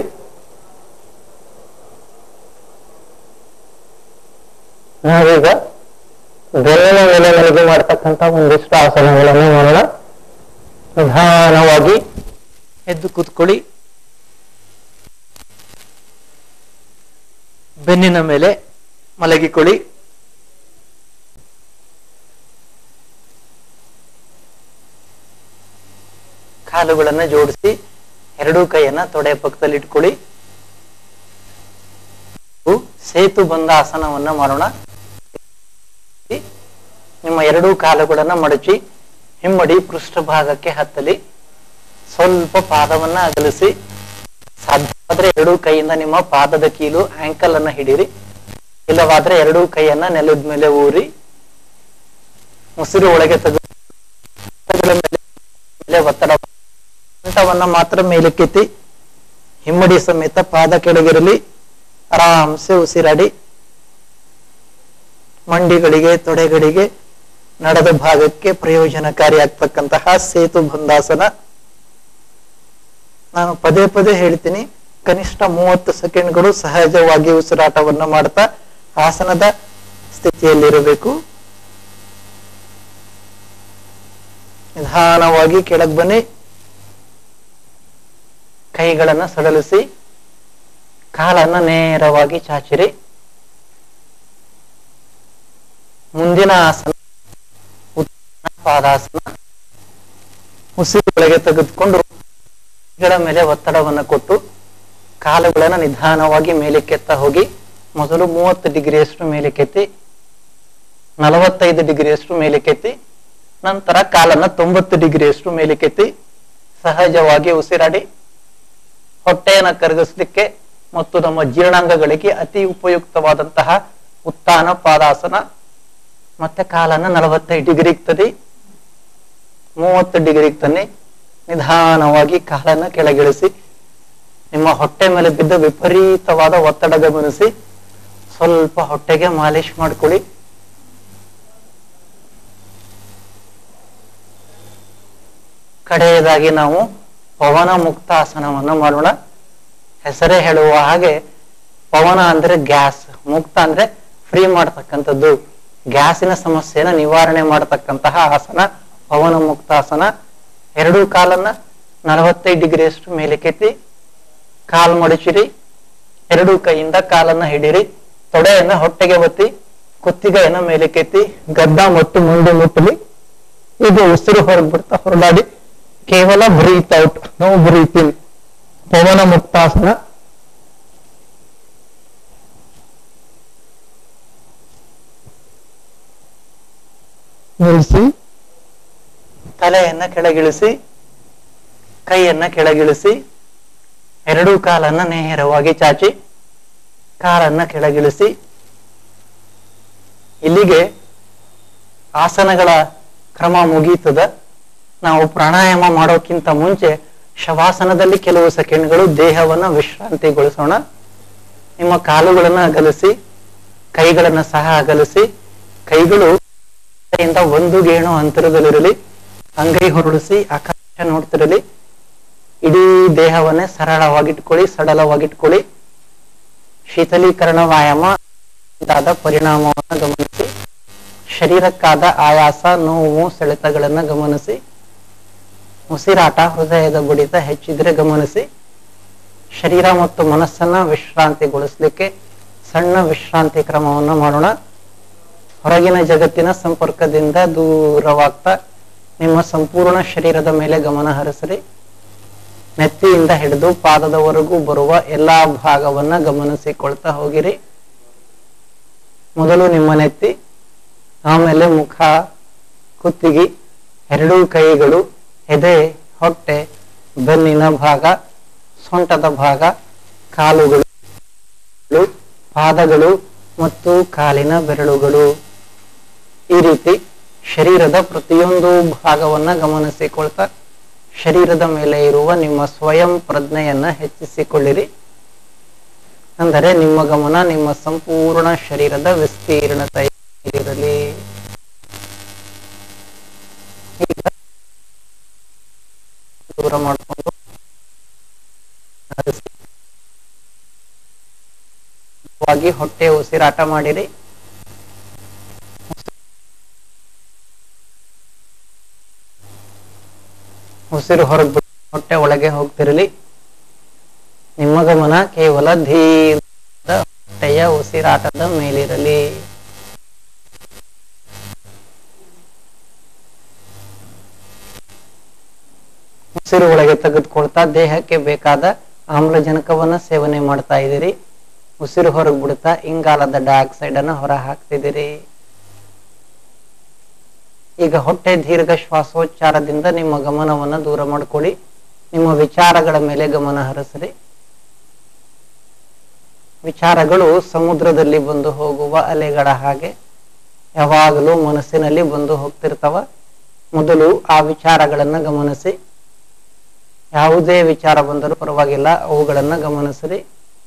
ನಾವೀಗ ಬೆನ್ನಿನ ಮೇಲೆ ಮಲಗಿ ಮಾಡ್ತಕ್ಕಂಥ ಒಂದಿಷ್ಟು ಆಸನಗಳನ್ನು ಮಾಡೋಣ ನಿಧಾನವಾಗಿ ಎದ್ದು ಕೂತ್ಕೊಳ್ಳಿ ಬೆನ್ನಿನ ಮೇಲೆ ಮಲಗಿಕೊಳ್ಳಿ ಕಾಲುಗಳನ್ನ ಜೋಡಿಸಿ ಎರಡೂ ಕೈಯನ್ನ ತೊಡೆ ಪಕ್ಕದಲ್ಲಿ ಇಟ್ಕೊಳ್ಳಿ ಸೇತು ಬಂದ ಆಸನವನ್ನ ಮಾಡೋಣ ನಿಮ್ಮ ಎರಡೂ ಕಾಲುಗಳನ್ನ ಮಡಚಿ ಹಿಮ್ಮಡಿ ಪೃಷ್ಠಭಾಗಕ್ಕೆ ಹತ್ತಲಿ ಸ್ವಲ್ಪ ಪಾದವನ್ನ ಅಗಲಿಸಿ ಸಾಧ್ಯವಾದ್ರೆ ಎರಡೂ ಕೈಯಿಂದ ನಿಮ್ಮ ಪಾದದ ಕೀಲು ಆಂಕಲ್ ಅನ್ನ ಹಿಡೀರಿ ಇಲ್ಲವಾದ್ರೆ ಎರಡೂ ಕೈಯನ್ನ ನೆಲದ ಮೇಲೆ ಊರಿ ಉಸಿರು ಒಳಗೆ ತೆಗೆದು ಪಾದಗಳ ಮೇಲೆ ಮೇಲೆ ಒತ್ತಡ ಸೊಂಟವನ್ನ ಮಾತ್ರ ಮೇಲಕ್ಕೆತ್ತಿ ಹಿಮ್ಮಡಿ ಸಮೇತ ಪಾದ ಕೆಳಗಿರಲಿ ಆರಾಮ್ಸೆ ಉಸಿರಾಡಿ ಮಂಡಿಗಳಿಗೆ ತೊಡೆಗಳಿಗೆ ನಡದ ಭಾಗಕ್ಕೆ ಪ್ರಯೋಜನಕಾರಿ ಆಗ್ತಕ್ಕಂತಹ ಸೇತು ಬಂದಾಸನ ನಾನು ಪದೇ ಪದೇ ಹೇಳ್ತೀನಿ ಕನಿಷ್ಠ ಮೂವತ್ತು ಸೆಕೆಂಡ್ಗಳು ಸಹಜವಾಗಿ ಉಸಿರಾಟವನ್ನ ಮಾಡ್ತಾ ಆಸನದ ಸ್ಥಿತಿಯಲ್ಲಿರಬೇಕು ನಿಧಾನವಾಗಿ ಕೆಳಗ್ ಬನ್ನಿ ಕೈಗಳನ್ನ ಸಡಲಿಸಿ ಕಾಲನ್ನ ನೇರವಾಗಿ ಚಾಚಿರಿ ಮುಂದಿನ ಆಸನ ಉತ್ಥಾನ ಪಾದಾಸನ ಉಸಿರು ಒಳಗೆ ತೆಗೆದುಕೊಂಡು ಕೈಗಳ ಮೇಲೆ ಒತ್ತಡವನ್ನು ಕೊಟ್ಟು ಕಾಲುಗಳನ್ನ ನಿಧಾನವಾಗಿ ಮೇಲಕ್ಕೆತ್ತ ಹೋಗಿ ಮೊದಲು ಮೂವತ್ತು ಡಿಗ್ರಿಯಷ್ಟು ಮೇಲಕ್ಕೆತ್ತಿ ನಲವತ್ತೈದು ಡಿಗ್ರಿಯಷ್ಟು ಮೇಲಕ್ಕೆತ್ತಿ ನಂತರ ಕಾಲನ್ನ ತೊಂಬತ್ತು ಡಿಗ್ರಿಯಷ್ಟು ಮೇಲಕ್ಕೆತ್ತಿ ಸಹಜವಾಗಿ ಉಸಿರಾಡಿ ಹೊಟ್ಟೆಯನ್ನು ಕರಗಿಸ್ಲಿಕ್ಕೆ ಮತ್ತು ನಮ್ಮ ಜೀರ್ಣಾಂಗಗಳಿಗೆ ಅತಿ ಉಪಯುಕ್ತವಾದಂತಹ ಉತ್ಥಾನ ಪಾದಾಸನ ಮತ್ತೆ ಕಾಲನ್ನ ನಲವತ್ತೈದು ಡಿಗ್ರಿಗೆ ತನ್ನಿ ಮೂವತ್ತು ಡಿಗ್ರಿಗೆ ತನ್ನಿ ನಿಧಾನವಾಗಿ ಕಾಲನ್ನ ಕೆಳಗಿಳಿಸಿ ನಿಮ್ಮ ಹೊಟ್ಟೆ ಮೇಲೆ ಬಿದ್ದ ವಿಪರೀತವಾದ ಒತ್ತಡ ಗಮನಿಸಿ ಸ್ವಲ್ಪ ಹೊಟ್ಟೆಗೆ ಮಾಲಿಶ್ ಮಾಡ್ಕೊಳ್ಳಿ ಕಡೆಯದಾಗಿ ನಾವು ಪವನ ಮುಕ್ತ ಆಸನವನ್ನು ಮಾಡೋಣ ಹೆಸರೇ ಹೇಳುವ ಹಾಗೆ ಪವನ ಅಂದ್ರೆ ಗ್ಯಾಸ್ ಮುಕ್ತ ಅಂದ್ರೆ ಫ್ರೀ ಮಾಡ್ತಕ್ಕಂಥದ್ದು ಗ್ಯಾಸಿನ ಸಮಸ್ಯೆನ ನಿವಾರಣೆ ಮಾಡತಕ್ಕಂತಹ ಆಸನ ಪವನ ಮುಕ್ತ ಆಸನ ಎರಡೂ ಕಾಲನ್ನ ನಲವತ್ತೈದು ಡಿಗ್ರಿಯಷ್ಟು ಮೇಲಕ್ಕೆತ್ತಿ ಕಾಲ್ ಮಡಚಿರಿ ಎರಡೂ ಕೈಯಿಂದ ಕಾಲನ್ನ ಹಿಡಿರಿ ತೊಡೆಯನ್ನ ಹೊಟ್ಟೆಗೆ ಒತ್ತಿ ಕುತ್ತಿಗೆಯನ್ನ ಮೇಲಕ್ಕೆತ್ತಿ ಗದ್ದ ಮತ್ತು ಮುಂದೆ ಮುಟ್ಟಲಿ ಇದು ಉಸಿರು ಹೊರಗೆ ಬಿಡ್ತಾ ಹೊರಡಾಡಿ ಕೇವಲ breathe out no breathe in ಪವನ ಮುಕ್ತಾಸನ ನಿಲ್ಲಿಸಿ ತಲೆಯನ್ನ ಕೆಳಗಿಳಿಸಿ ಕೈಯನ್ನ ಕೆಳಗಿಳಿಸಿ ಎರಡೂ ಕಾಲನ್ನ ನೇರವಾಗಿ ಚಾಚಿ ಕಾಲನ್ನ ಕೆಳಗಿಳಿಸಿ ಇಲ್ಲಿಗೆ ಆಸನಗಳ ಕ್ರಮ ಮುಗೀತದ ನಾವು ಪ್ರಾಣಾಯಾಮ ಮಾಡೋಕ್ಕಿಂತ ಮುಂಚೆ ಶವಾಸನದಲ್ಲಿ ಕೆಲವು ಸೆಕೆಂಡ್ಗಳು ದೇಹವನ್ನ ವಿಶ್ರಾಂತಿಗೊಳಿಸೋಣ ನಿಮ್ಮ ಕಾಲುಗಳನ್ನು ಅಗಲಿಸಿ ಕೈಗಳನ್ನು ಸಹ ಅಗಲಿಸಿ ಕೈಗಳು ಇಂದ ಒಂದು ಗೇಣು ಅಂತರದಲ್ಲಿರಲಿ ಅಂಗೈ ಹೊರಳಿಸಿ ಆಕಾಶ ನೋಡ್ತಿರಲಿ ಇಡೀ ದೇಹವನ್ನೇ ಸರಳವಾಗಿಟ್ಕೊಳ್ಳಿ ಸಡಲವಾಗಿಟ್ಕೊಳ್ಳಿ ಶೀತಲೀಕರಣ ವ್ಯಾಯಾಮ ಆದ ಪರಿಣಾಮವನ್ನು ಗಮನಿಸಿ ಶರೀರಕ್ಕಾದ ಆಯಾಸ ನೋವು ಸೆಳೆತಗಳನ್ನು ಗಮನಿಸಿ ಉಸಿರಾಟ ಹೃದಯದ ಬಡಿತ ಹೆಚ್ಚಿದ್ರೆ ಗಮನಿಸಿ ಶರೀರ ಮತ್ತು ಮನಸ್ಸನ್ನ ವಿಶ್ರಾಂತಿಗೊಳಿಸ್ಲಿಕ್ಕೆ ಸಣ್ಣ ವಿಶ್ರಾಂತಿ ಕ್ರಮವನ್ನು ಮಾಡೋಣ ಹೊರಗಿನ ಜಗತ್ತಿನ ಸಂಪರ್ಕದಿಂದ ದೂರವಾಗ್ತಾ ನಿಮ್ಮ ಸಂಪೂರ್ಣ ಶರೀರದ ಮೇಲೆ ಗಮನ ಹರಿಸಿರಿ ನೆತ್ತಿಯಿಂದ ಹಿಡಿದು ಪಾದದವರೆಗೂ ಬರುವ ಎಲ್ಲಾ ಭಾಗವನ್ನ ಗಮನಿಸಿಕೊಳ್ತಾ ಹೋಗಿರಿ ಮೊದಲು ನಿಮ್ಮ ನೆತ್ತಿ ಆಮೇಲೆ ಮುಖ ಕುತ್ತಿಗೆ ಎರಡೂ ಕೈಗಳು ಎದೆ ಹೊಟ್ಟೆ ಬೆನ್ನಿನ ಭಾಗ ಸೊಂಟದ ಭಾಗ ಕಾಲುಗಳು ಪಾದಗಳು ಮತ್ತು ಕಾಲಿನ ಬೆರಳುಗಳು ಈ ರೀತಿ ಶರೀರದ ಪ್ರತಿಯೊಂದು ಭಾಗವನ್ನ ಗಮನಿಸಿಕೊಳ್ತಾ ಶರೀರದ ಮೇಲೆ ಇರುವ ನಿಮ್ಮ ಸ್ವಯಂ ಪ್ರಜ್ಞೆಯನ್ನ ಹೆಚ್ಚಿಸಿಕೊಳ್ಳಿರಿ ಅಂದರೆ ನಿಮ್ಮ ಗಮನ ನಿಮ್ಮ ಸಂಪೂರ್ಣ ಶರೀರದ ವಿಸ್ತೀರ್ಣತೆಯಿರಲಿ ಈಗ ದೂರ ಮಾಡಿಕೊಂಡು ಹರಿಸಿ. ವಾಗಿ ಹೊಟ್ಟೆ ಉಸಿರಾಟ ಮಾಡಿರಿ ಉಸಿರು ಹೊರಗೆ ಬಿಟ್ಟು ಹೊಟ್ಟೆ ಒಳಗೆ ಹೋಗ್ತಿರಲಿ ನಿಮ್ಮ ಗಮನ ಕೇವಲ ಧೀರದ ಹೊಟ್ಟೆಯ ಉಸಿರಾಟದ ಮೇಲಿರಲಿ ಉಸಿರು ಒಳಗೆ ತೆಗೆದುಕೊಳ್ತಾ ದೇಹಕ್ಕೆ ಬೇಕಾದ ಆಮ್ಲಜನಕವನ್ನ ಸೇವನೆ ಮಾಡ್ತಾ ಇದ್ದೀರಿ ಉಸಿರು ಹೊರಗೆ ಬಿಡ್ತಾ ಇಂಗಾಲದ ಡೈಆಕ್ಸೈಡ್ ಅನ್ನ ಹೊರ ಹಾಕ್ತಿದ್ದೀರಿ ಈಗ ಹೊಟ್ಟೆ ದೀರ್ಘ ಶ್ವಾಸೋಚ್ಚಾರದಿಂದ ನಿಮ್ಮ ಗಮನವನ್ನ ದೂರ ಮಾಡ್ಕೊಳ್ಳಿ ನಿಮ್ಮ ವಿಚಾರಗಳ ಮೇಲೆ ಗಮನ ಹರಿಸ್ರಿ ವಿಚಾರಗಳು ಸಮುದ್ರದಲ್ಲಿ ಬಂದು ಹೋಗುವ ಅಲೆಗಳ ಹಾಗೆ ಯಾವಾಗಲೂ ಮನಸ್ಸಿನಲ್ಲಿ ಬಂದು ಹೋಗ್ತಿರ್ತಾವ ಮೊದಲು ಆ ವಿಚಾರಗಳನ್ನ ಗಮನಿಸಿ ಯಾವುದೇ ವಿಚಾರ ಬಂದರೂ ಪರವಾಗಿಲ್ಲ ಅವುಗಳನ್ನ ಗಮನಿಸ್ರಿ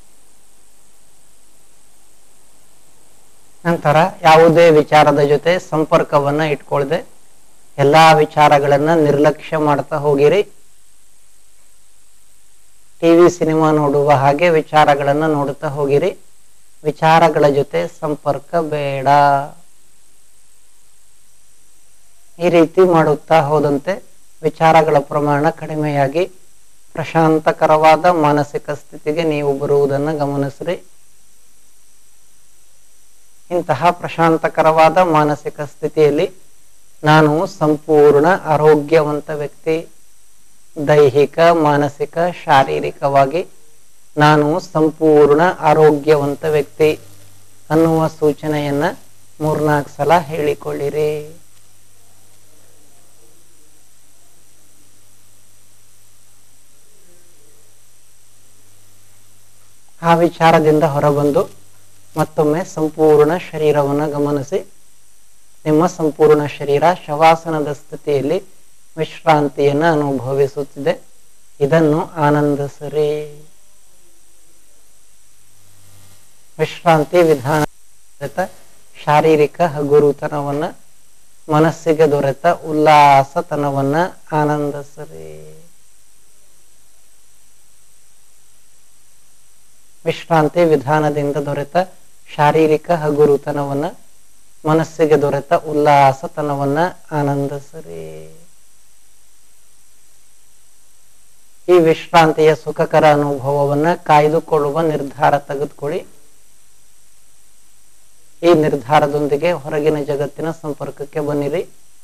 ನಂತರ ಯಾವುದೇ ವಿಚಾರದ ಜೊತೆ ಸಂಪರ್ಕವನ್ನ ಇಟ್ಕೊಳ್ದೆ ಎಲ್ಲಾ ವಿಚಾರಗಳನ್ನ ನಿರ್ಲಕ್ಷ್ಯ ಮಾಡ್ತಾ ಹೋಗಿರಿ ಟಿವಿ ಸಿನಿಮಾ ನೋಡುವ ಹಾಗೆ ವಿಚಾರಗಳನ್ನ ನೋಡುತ್ತಾ ಹೋಗಿರಿ ವಿಚಾರಗಳ ಜೊತೆ ಸಂಪರ್ಕ ಬೇಡ ಈ ರೀತಿ ಮಾಡುತ್ತಾ ಹೋದಂತೆ ವಿಚಾರಗಳ ಪ್ರಮಾಣ ಕಡಿಮೆಯಾಗಿ ಪ್ರಶಾಂತಕರವಾದ ಮಾನಸಿಕ ಸ್ಥಿತಿಗೆ ನೀವು ಬರುವುದನ್ನು ಗಮನಿಸ್ರಿ ಇಂತಹ ಪ್ರಶಾಂತಕರವಾದ ಮಾನಸಿಕ ಸ್ಥಿತಿಯಲ್ಲಿ ನಾನು ಸಂಪೂರ್ಣ ಆರೋಗ್ಯವಂತ ವ್ಯಕ್ತಿ ದೈಹಿಕ ಮಾನಸಿಕ ಶಾರೀರಿಕವಾಗಿ ನಾನು ಸಂಪೂರ್ಣ ಆರೋಗ್ಯವಂತ ವ್ಯಕ್ತಿ ಅನ್ನುವ ಸೂಚನೆಯನ್ನ ಮೂರ್ನಾಲ್ಕು ಸಲ ಹೇಳಿಕೊಳ್ಳಿರಿ ಆ ವಿಚಾರದಿಂದ ಹೊರಬಂದು ಮತ್ತೊಮ್ಮೆ ಸಂಪೂರ್ಣ ಶರೀರವನ್ನು ಗಮನಿಸಿ ನಿಮ್ಮ ಸಂಪೂರ್ಣ ಶರೀರ ಶವಾಸನದ ಸ್ಥಿತಿಯಲ್ಲಿ ವಿಶ್ರಾಂತಿಯನ್ನು ಅನುಭವಿಸುತ್ತಿದೆ ಇದನ್ನು ಆನಂದಿಸಿರಿ ವಿಶ್ರಾಂತಿ ವಿಧಾನ ದೊರೆತ ಶಾರೀರಿಕ ಹಗುರುತನವನ್ನ ಮನಸ್ಸಿಗೆ ದೊರೆತ ಉಲ್ಲಾಸತನವನ್ನ ಆನಂದಿಸಿರಿ ವಿಶ್ರಾಂತಿ ವಿಧಾನದಿಂದ ದೊರೆತ ಶಾರೀರಿಕ ಹಗುರುತನವನ್ನ ಮನಸ್ಸಿಗೆ ದೊರೆತ ಉಲ್ಲಾಸತನವನ್ನ ಆನಂದಿಸಿರಿ ಈ ವಿಶ್ರಾಂತಿಯ ಸುಖಕರ ಅನುಭವವನ್ನ ಕಾಯ್ದುಕೊಳ್ಳುವ ನಿರ್ಧಾರ ತೆಗೆದುಕೊಳ್ಳಿ ಈ ನಿರ್ಧಾರದೊಂದಿಗೆ ಹೊರಗಿನ ಜಗತ್ತಿನ ಸಂಪರ್ಕಕ್ಕೆ ಬನ್ನಿರಿ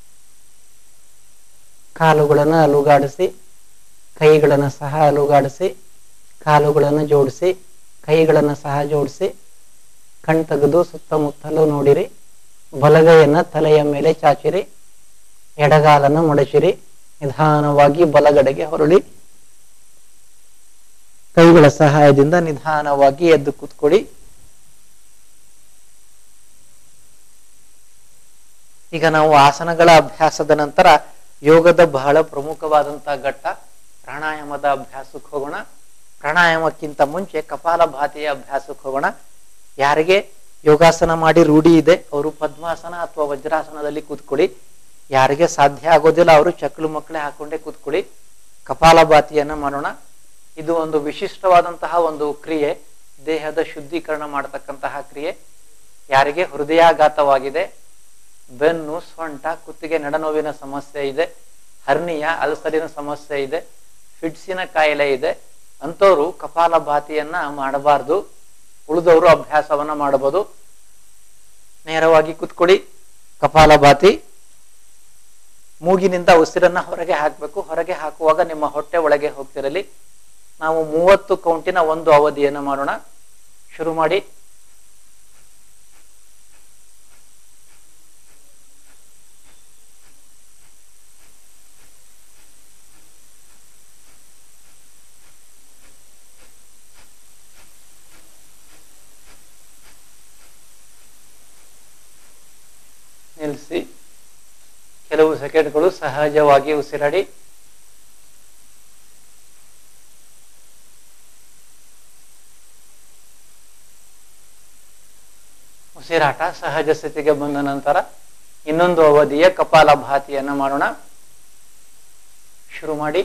ಕಾಲುಗಳನ್ನು ಅಲುಗಾಡಿಸಿ ಕೈಗಳನ್ನು ಸಹ ಅಲುಗಾಡಿಸಿ ಕಾಲುಗಳನ್ನು ಜೋಡಿಸಿ ಕೈಗಳನ್ನು ಸಹ ಜೋಡಿಸಿ ಕಣ್ ತೆಗೆದು ಸುತ್ತಮುತ್ತಲು ನೋಡಿರಿ ಬಲಗೈಯನ್ನ ತಲೆಯ ಮೇಲೆ ಚಾಚಿರಿ ಎಡಗಾಲನ್ನು ಮಡಚಿರಿ ನಿಧಾನವಾಗಿ ಬಲಗಡೆಗೆ ಹೊರಳಿ ಕೈಗಳ ಸಹಾಯದಿಂದ ನಿಧಾನವಾಗಿ ಎದ್ದು ಕೂತ್ಕೊಳ್ಳಿ ಈಗ ನಾವು ಆಸನಗಳ ಅಭ್ಯಾಸದ ನಂತರ ಯೋಗದ ಬಹಳ ಪ್ರಮುಖವಾದಂತಹ ಘಟ್ಟ ಪ್ರಾಣಾಯಾಮದ ಅಭ್ಯಾಸಕ್ಕೆ ಹೋಗೋಣ ಪ್ರಾಣಾಯಾಮಕ್ಕಿಂತ ಮುಂಚೆ ಕಪಾಲಭಾತಿಯ ಅಭ್ಯಾಸಕ್ಕೆ ಹೋಗೋಣ ಯಾರಿಗೆ ಯೋಗಾಸನ ಮಾಡಿ ರೂಢಿ ಇದೆ ಅವರು ಪದ್ಮಾಸನ ಅಥವಾ ವಜ್ರಾಸನದಲ್ಲಿ ಕೂತ್ಕೊಳ್ಳಿ ಯಾರಿಗೆ ಸಾಧ್ಯ ಆಗೋದಿಲ್ಲ ಅವರು ಚಕ್ಲು ಮಕ್ಕಳೇ ಹಾಕೊಂಡೇ ಕೂತ್ಕೊಳ್ಳಿ ಕಪಾಲಭಾತಿಯನ್ನ ಮಾಡೋಣ ಇದು ಒಂದು ವಿಶಿಷ್ಟವಾದಂತಹ ಒಂದು ಕ್ರಿಯೆ ದೇಹದ ಶುದ್ಧೀಕರಣ ಮಾಡತಕ್ಕಂತಹ ಕ್ರಿಯೆ ಯಾರಿಗೆ ಹೃದಯಾಘಾತವಾಗಿದೆ ಬೆನ್ನು ಸೊಂಟ ಕುತ್ತಿಗೆ ನಡನೋವಿನ ಸಮಸ್ಯೆ ಇದೆ ಹರ್ನಿಯ ಅಲ್ಸರಿನ ಸಮಸ್ಯೆ ಇದೆ ಫಿಡ್ಸಿನ ಕಾಯಿಲೆ ಇದೆ ಅಂಥವ್ರು ಕಪಾಲಭಾತಿಯನ್ನ ಮಾಡಬಾರ್ದು ಉಳಿದವರು ಅಭ್ಯಾಸವನ್ನ ಮಾಡಬಹುದು ನೇರವಾಗಿ ಕುತ್ಕೊಳ್ಳಿ ಕಪಾಲಭಾತಿ ಮೂಗಿನಿಂದ ಉಸಿರನ್ನ ಹೊರಗೆ ಹಾಕಬೇಕು ಹೊರಗೆ ಹಾಕುವಾಗ ನಿಮ್ಮ ಹೊಟ್ಟೆ ಒಳಗೆ ಹೋಗ್ತಿರಲಿ ನಾವು ಮೂವತ್ತು ಕೌಂಟಿನ ಒಂದು ಅವಧಿಯನ್ನು ಮಾಡೋಣ ಶುರು ಮಾಡಿ ನಿಲ್ಲಿಸಿ ಕೆಲವು ಸೆಕೆಂಡ್ಗಳು ಸಹಜವಾಗಿ ಉಸಿರಾಡಿ ಉಸಿರಾಟ ಸಹಜ ಸ್ಥಿತಿಗೆ ಬಂದ ನಂತರ ಇನ್ನೊಂದು ಅವಧಿಯ ಕಪಾಲಭಾತಿಯನ್ನ ಮಾಡೋಣ ಶುರು ಮಾಡಿ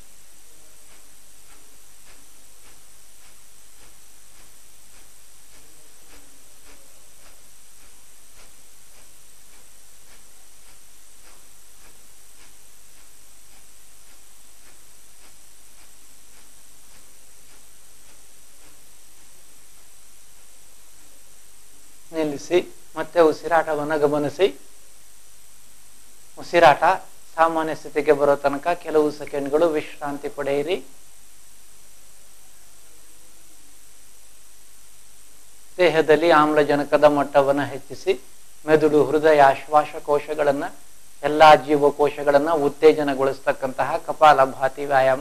ನಿಲ್ಲಿಸಿ ಮತ್ತೆ ಉಸಿರಾಟವನ್ನು ಗಮನಿಸಿ ಉಸಿರಾಟ ಸಾಮಾನ್ಯ ಸ್ಥಿತಿಗೆ ಬರೋ ತನಕ ಕೆಲವು ಸೆಕೆಂಡ್ಗಳು ವಿಶ್ರಾಂತಿ ಪಡೆಯಿರಿ ದೇಹದಲ್ಲಿ ಆಮ್ಲಜನಕದ ಮಟ್ಟವನ್ನು ಹೆಚ್ಚಿಸಿ ಮೆದುಳು ಹೃದಯ ಶ್ವಾಸಕೋಶಗಳನ್ನ ಎಲ್ಲಾ ಜೀವಕೋಶಗಳನ್ನ ಉತ್ತೇಜನಗೊಳಿಸ್ತಕ್ಕಂತಹ ಕಪಾಲಭಾತಿ ವ್ಯಾಯಾಮ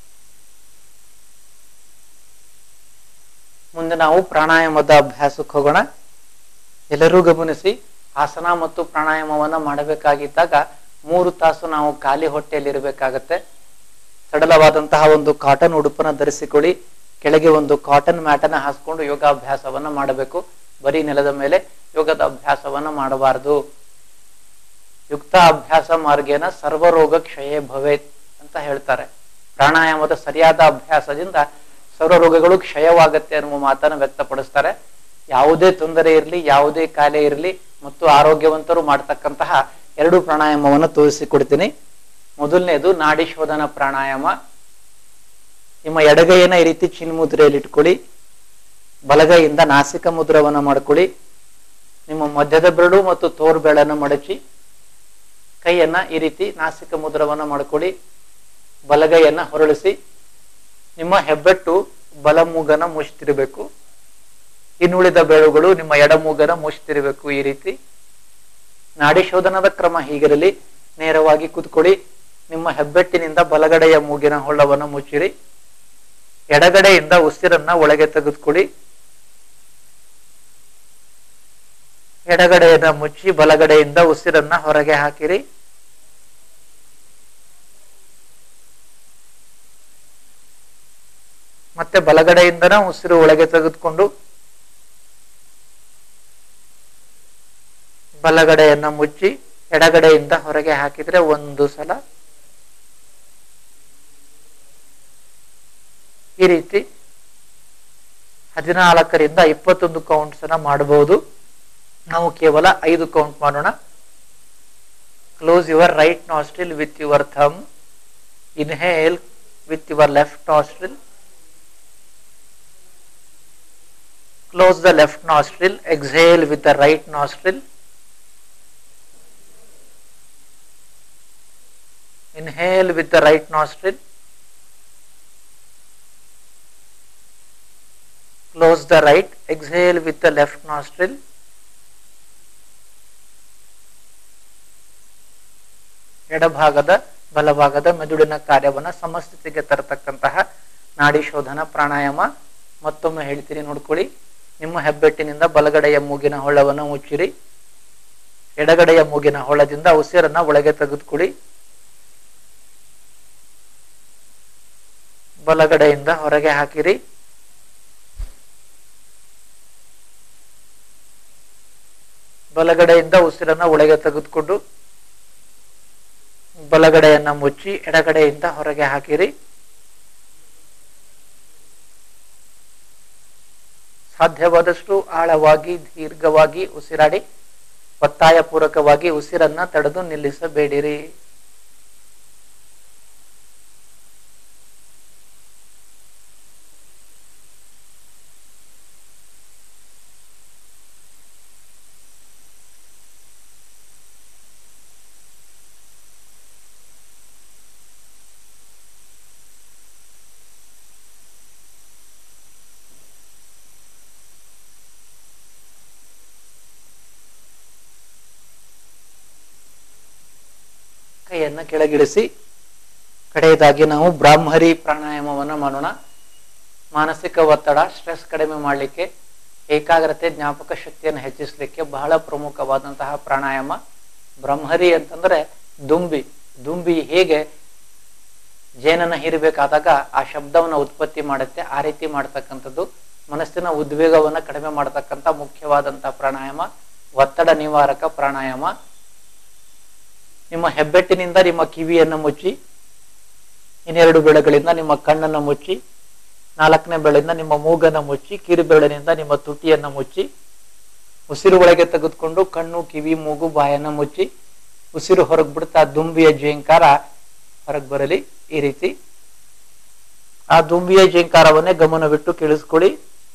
ಮುಂದೆ ನಾವು ಪ್ರಾಣಾಯಾಮದ ಅಭ್ಯಾಸಕ್ಕೆ ಹೋಗೋಣ ಎಲ್ಲರೂ ಗಮನಿಸಿ ಆಸನ ಮತ್ತು ಪ್ರಾಣಾಯಾಮವನ್ನ ಮಾಡಬೇಕಾಗಿದ್ದಾಗ ಮೂರು ತಾಸು ನಾವು ಖಾಲಿ ಹೊಟ್ಟೆಯಲ್ಲಿ ಇರಬೇಕಾಗತ್ತೆ ಸಡಲವಾದಂತಹ ಒಂದು ಕಾಟನ್ ಉಡುಪನ್ನ ಧರಿಸಿಕೊಳ್ಳಿ ಕೆಳಗೆ ಒಂದು ಕಾಟನ್ ಮ್ಯಾಟನ್ನ ಹಾಸ್ಕೊಂಡು ಯೋಗಾಭ್ಯಾಸವನ್ನ ಮಾಡಬೇಕು ಬರೀ ನೆಲದ ಮೇಲೆ ಯೋಗದ ಅಭ್ಯಾಸವನ್ನ ಮಾಡಬಾರದು ಯುಕ್ತ ಅಭ್ಯಾಸ ಮಾರ್ಗೇನ ಸರ್ವರೋಗ ಕ್ಷಯೇ ಭವೇತ್ ಅಂತ ಹೇಳ್ತಾರೆ ಪ್ರಾಣಾಯಾಮದ ಸರಿಯಾದ ಅಭ್ಯಾಸದಿಂದ ಸರ್ವ ರೋಗಗಳು ಕ್ಷಯವಾಗತ್ತೆ ಅನ್ನುವ ಮಾತನ್ನ ವ್ಯಕ್ತಪಡಿಸ್ತಾರೆ ಯಾವುದೇ ತೊಂದರೆ ಇರಲಿ ಯಾವುದೇ ಕಾಯಿಲೆ ಇರಲಿ ಮತ್ತು ಆರೋಗ್ಯವಂತರು ಮಾಡ್ತಕ್ಕಂತಹ ಎರಡು ಪ್ರಾಣಾಯಾಮವನ್ನು ತೋರಿಸಿಕೊಡ್ತೀನಿ ಮೊದಲನೇದು ನಾಡಿ ಶೋಧನ ಪ್ರಾಣಾಯಾಮ ನಿಮ್ಮ ಎಡಗೈಯನ್ನ ಈ ರೀತಿ ಚಿನ್ಮುದ್ರೆಯಲ್ಲಿ ಇಟ್ಕೊಳ್ಳಿ ಬಲಗೈಯಿಂದ ನಾಸಿಕ ಮುದ್ರವನ್ನ ಮಾಡ್ಕೊಳ್ಳಿ ನಿಮ್ಮ ಮಧ್ಯದ ಬೆರಳು ಮತ್ತು ತೋರ್ ಬೆರಳನ್ನು ಮಡಚಿ ಕೈಯನ್ನ ಈ ರೀತಿ ನಾಸಿಕ ಮುದ್ರವನ್ನ ಮಾಡ್ಕೊಳ್ಳಿ ಬಲಗೈಯನ್ನ ಹೊರಳಿಸಿ ನಿಮ್ಮ ಹೆಬ್ಬೆಟ್ಟು ಬಲ ಮೂಗನ ಮುಚ್ತಿರ್ಬೇಕು ಇನ್ನುಳಿದ ಬೆರಳುಗಳು ನಿಮ್ಮ ಎಡಮೂಗನ ಮುಚ್ತಿರ್ಬೇಕು ಈ ರೀತಿ ನಾಡಿ ಶೋಧನದ ಕ್ರಮ ಹೀಗಿರಲಿ ನೇರವಾಗಿ ಕೂತ್ಕೊಳ್ಳಿ ನಿಮ್ಮ ಹೆಬ್ಬೆಟ್ಟಿನಿಂದ ಬಲಗಡೆಯ ಮೂಗಿನ ಹೊಳ್ಳವನ್ನು ಮುಚ್ಚಿರಿ ಎಡಗಡೆಯಿಂದ ಉಸಿರನ್ನ ಒಳಗೆ ತೆಗೆದುಕೊಳ್ಳಿ ಎಡಗಡೆಯನ್ನ ಮುಚ್ಚಿ ಬಲಗಡೆಯಿಂದ ಉಸಿರನ್ನ ಹೊರಗೆ ಹಾಕಿರಿ ಮತ್ತೆ ಬಲಗಡೆಯಿಂದನ ಉಸಿರು ಒಳಗೆ ತೆಗೆದುಕೊಂಡು ಬಲಗಡೆಯನ್ನ ಮುಚ್ಚಿ ಎಡಗಡೆಯಿಂದ ಹೊರಗೆ ಹಾಕಿದ್ರೆ ಒಂದು ಸಲ ಈ ರೀತಿ ಹದಿನಾಲ್ಕರಿಂದ ಇಪ್ಪತ್ತೊಂದು ಕೌಂಟ್ಸ್ ಅನ್ನ ಮಾಡಬಹುದು ನಾವು ಕೇವಲ ಐದು ಕೌಂಟ್ ಮಾಡೋಣ close your right nostril with your thumb inhale with your left nostril close the left nostril exhale with the right nostril inhale with the right nostril close the right exhale with the left nostril ಎಡಭಾಗದ ಬಲಭಾಗದ ಮೆದುಳಿನ ಕಾರ್ಯವನ್ನು ಸಮಸ್ಥಿತಿಗೆ ತರತಕ್ಕಂತಹ ನಾಡಿ ಶೋಧನ ಪ್ರಾಣಾಯಾಮ ಮತ್ತೊಮ್ಮೆ ಹೇಳ್ತೀನಿ ನೋಡ್ಕೊಳ್ಳಿ ನಿಮ್ಮ ಹೆಬ್ಬೆಟ್ಟಿನಿಂದ ಬಲಗಡೆಯ ಮೂಗಿನ ಹೊಳ್ಳವನ್ನು ಮುಚ್ಚಿರಿ ಎಡಗಡೆಯ ಮೂಗಿನ ಹೊಳದಿಂದ ಉಸಿರನ್ನ ಒಳಗೆ ತೆಗೆದುಕೊಳ್ಳಿ ಬಲಗಡೆಯಿಂದ ಹೊರಗೆ ಹಾಕಿರಿ ಬಲಗಡೆಯಿಂದ ಉಸಿರನ್ನ ಒಳಗೆ ತೆಗೆದುಕೊಂಡು ಬಲಗಡೆಯನ್ನ ಮುಚ್ಚಿ ಎಡಗಡೆಯಿಂದ ಹೊರಗೆ ಹಾಕಿರಿ ಸಾಧ್ಯವಾದಷ್ಟು ಆಳವಾಗಿ ದೀರ್ಘವಾಗಿ ಉಸಿರಾಡಿ ಒತ್ತಾಯ ಪೂರ್ವಕವಾಗಿ ಉಸಿರನ್ನ ತಡೆದು ನಿಲ್ಲಿಸಬೇಡಿರಿ ಕೈಯನ್ನ ಕೆಳಗಿಳಿಸಿ ಕಡೆಯದಾಗಿ ನಾವು ಬ್ರಾಹ್ಮರಿ ಪ್ರಾಣಾಯಾಮವನ್ನು ಮಾಡೋಣ ಮಾನಸಿಕ ಒತ್ತಡ ಸ್ಟ್ರೆಸ್ ಕಡಿಮೆ ಮಾಡಲಿಕ್ಕೆ ಏಕಾಗ್ರತೆ ಜ್ಞಾಪಕ ಶಕ್ತಿಯನ್ನು ಹೆಚ್ಚಿಸಲಿಕ್ಕೆ ಬಹಳ ಪ್ರಮುಖವಾದಂತಹ ಪ್ರಾಣಾಯಾಮ ಬ್ರಹ್ಮರಿ ಅಂತಂದ್ರೆ ದುಂಬಿ ದುಂಬಿ ಹೇಗೆ ಜೇನನ್ನ ಹೀರಬೇಕಾದಾಗ ಆ ಶಬ್ದವನ್ನ ಉತ್ಪತ್ತಿ ಮಾಡುತ್ತೆ ಆ ರೀತಿ ಮಾಡ್ತಕ್ಕಂಥದ್ದು ಮನಸ್ಸಿನ ಉದ್ವೇಗವನ್ನ ಕಡಿಮೆ ಮಾಡತಕ್ಕಂಥ ಮುಖ್ಯವಾದಂತಹ ಪ್ರಾಣಾಯಾಮ ಒತ್ತಡ ನಿವಾರಕ ಪ್ರಾಣಾಯಾಮ ನಿಮ್ಮ ಹೆಬ್ಬೆಟ್ಟಿನಿಂದ ನಿಮ್ಮ ಕಿವಿಯನ್ನು ಮುಚ್ಚಿ ಇನ್ನೆರಡು ಬೆಳೆಗಳಿಂದ ನಿಮ್ಮ ಕಣ್ಣನ್ನು ಮುಚ್ಚಿ ನಾಲ್ಕನೇ ಬೆಳೆಯಿಂದ ನಿಮ್ಮ ಮೂಗನ್ನ ಮುಚ್ಚಿ ಕಿರು ಬೆರಳಿನಿಂದ ನಿಮ್ಮ ತುಟಿಯನ್ನ ಮುಚ್ಚಿ ಉಸಿರು ಒಳಗೆ ತೆಗೆದುಕೊಂಡು ಕಣ್ಣು ಕಿವಿ ಮೂಗು ಬಾಯನ್ನ ಮುಚ್ಚಿ ಉಸಿರು ಹೊರಗೆ ಬಿಡ್ತಾ ದುಂಬಿಯ ಜೇಂಕಾರ ಹೊರಗೆ ಬರಲಿ ಈ ರೀತಿ ಆ ದುಂಬಿಯ ಜೇಂಕಾರವನ್ನೇ ಗಮನವಿಟ್ಟು ಕೇಳಿಸ್ಕೊಳ್ಳಿ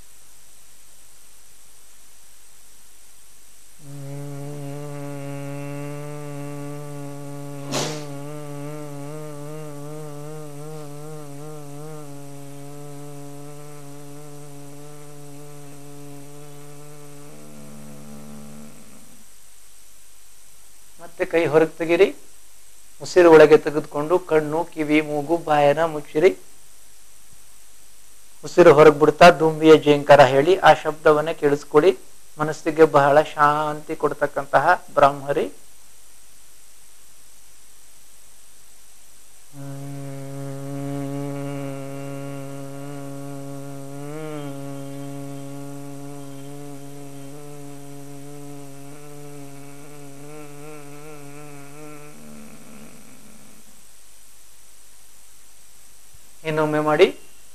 ಮತ್ತೆ ಕೈ ಹೊರಗೆ ತೆಗಿರಿ ಉಸಿರು ಒಳಗೆ ತೆಗೆದುಕೊಂಡು ಕಣ್ಣು ಕಿವಿ ಮೂಗು ಬಾಯನ ಮುಚ್ಚಿರಿ ಉಸಿರು ಹೊರಗೆ ಬಿಡ್ತಾ ದುಂಬಿಯ ಜೇಂಕಾರ ಹೇಳಿ ಆ ಶಬ್ದವನ್ನೇ ಕೇಳಿಸ್ಕೊಳ್ಳಿ ಮನಸ್ಸಿಗೆ ಬಹಳ ಶಾಂತಿ ಕೊಡ್ತಕ್ಕಂತಹ ಬ್ರಾಹ್ಮರಿ ಇನ್ನೊಮ್ಮೆ ಮಾಡಿ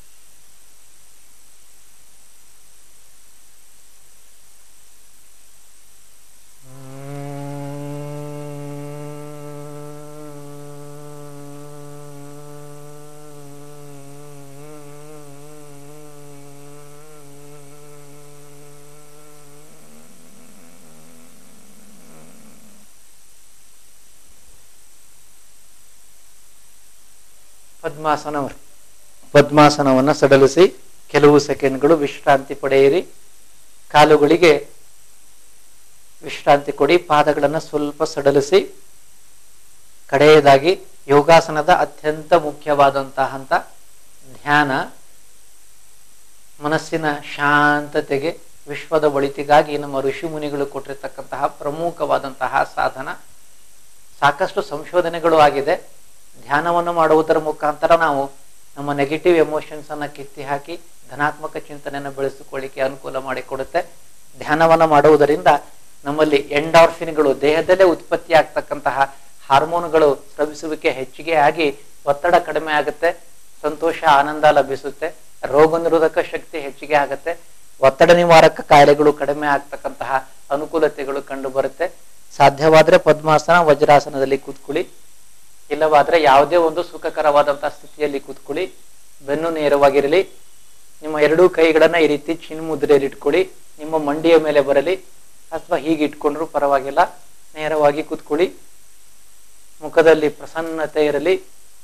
ಪದ್ಮಾಸನ ಪದ್ಮಾಸನವನ್ನ ಸಡಲಿಸಿ ಕೆಲವು ಸೆಕೆಂಡ್ಗಳು ವಿಶ್ರಾಂತಿ ಪಡೆಯಿರಿ ಕಾಲುಗಳಿಗೆ ವಿಶ್ರಾಂತಿ ಕೊಡಿ ಪಾದಗಳನ್ನ ಸ್ವಲ್ಪ ಸಡಲಿಸಿ ಕಡೆಯದಾಗಿ ಯೋಗಾಸನದ ಅತ್ಯಂತ ಮುಖ್ಯವಾದಂತಹ ಹಂತ ಧ್ಯಾನ ಮನಸ್ಸಿನ ಶಾಂತತೆಗೆ ವಿಶ್ವದ ಒಳಿತಿಗಾಗಿ ನಮ್ಮ ಋಷಿ ಮುನಿಗಳು ಕೊಟ್ಟಿರ್ತಕ್ಕಂತಹ ಪ್ರಮುಖವಾದಂತಹ ಸಾಧನ ಸಾಕಷ್ಟು ಸಂಶೋಧನೆಗಳು ಆಗಿದೆ ಧ್ಯಾನವನ್ನು ಮಾಡುವುದರ ಮುಖಾಂತರ ನಾವು ನಮ್ಮ ನೆಗೆಟಿವ್ ಎಮೋಷನ್ಸ್ ಅನ್ನ ಕಿತ್ತಿ ಹಾಕಿ ಧನಾತ್ಮಕ ಚಿಂತನೆಯನ್ನು ಬೆಳೆಸಿಕೊಳ್ಳಿಕ್ಕೆ ಅನುಕೂಲ ಮಾಡಿಕೊಡುತ್ತೆ ಧ್ಯಾನವನ್ನ ಮಾಡುವುದರಿಂದ ನಮ್ಮಲ್ಲಿ ಎಂಡಾರ್ಫಿನ್ಗಳು ದೇಹದಲ್ಲೇ ಉತ್ಪತ್ತಿ ಆಗ್ತಕ್ಕಂತಹ ಹಾರ್ಮೋನ್ಗಳು ಸ್ರವಿಸುವಿಕೆ ಹೆಚ್ಚಿಗೆ ಆಗಿ ಒತ್ತಡ ಕಡಿಮೆ ಆಗುತ್ತೆ ಸಂತೋಷ ಆನಂದ ಲಭಿಸುತ್ತೆ ರೋಗ ನಿರೋಧಕ ಶಕ್ತಿ ಹೆಚ್ಚಿಗೆ ಆಗುತ್ತೆ ಒತ್ತಡ ನಿವಾರಕ ಕಾಯಿಲೆಗಳು ಕಡಿಮೆ ಆಗ್ತಕ್ಕಂತಹ ಅನುಕೂಲತೆಗಳು ಕಂಡು ಬರುತ್ತೆ ಸಾಧ್ಯವಾದ್ರೆ ಪದ್ಮಾಸನ ವಜ್ರಾಸನದಲ್ಲಿ ಕೂತ್ಕೊಳ್ಳಿ ಇಲ್ಲವಾದ್ರೆ ಯಾವುದೇ ಒಂದು ಸುಖಕರವಾದಂತಹ ಸ್ಥಿತಿಯಲ್ಲಿ ಕೂತ್ಕೊಳ್ಳಿ ಬೆನ್ನು ನೇರವಾಗಿರಲಿ ನಿಮ್ಮ ಎರಡೂ ಕೈಗಳನ್ನ ಈ ರೀತಿ ಚಿನ್ಮುದ್ರೆಯಲ್ಲಿ ಇಟ್ಕೊಳ್ಳಿ ನಿಮ್ಮ ಮಂಡಿಯ ಮೇಲೆ ಬರಲಿ ಅಥವಾ ಹೀಗೆ ಇಟ್ಕೊಂಡ್ರು ಪರವಾಗಿಲ್ಲ ನೇರವಾಗಿ ಕೂತ್ಕೊಳ್ಳಿ ಮುಖದಲ್ಲಿ ಪ್ರಸನ್ನತೆ ಇರಲಿ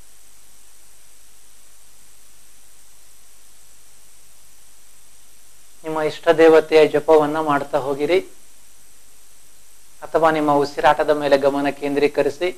ನಿಮ್ಮ ಇಷ್ಟ ದೇವತೆಯ ಜಪವನ್ನ ಮಾಡ್ತಾ ಹೋಗಿರಿ ಅಥವಾ ನಿಮ್ಮ ಉಸಿರಾಟದ ಮೇಲೆ ಗಮನ ಕೇಂದ್ರೀಕರಿಸಿ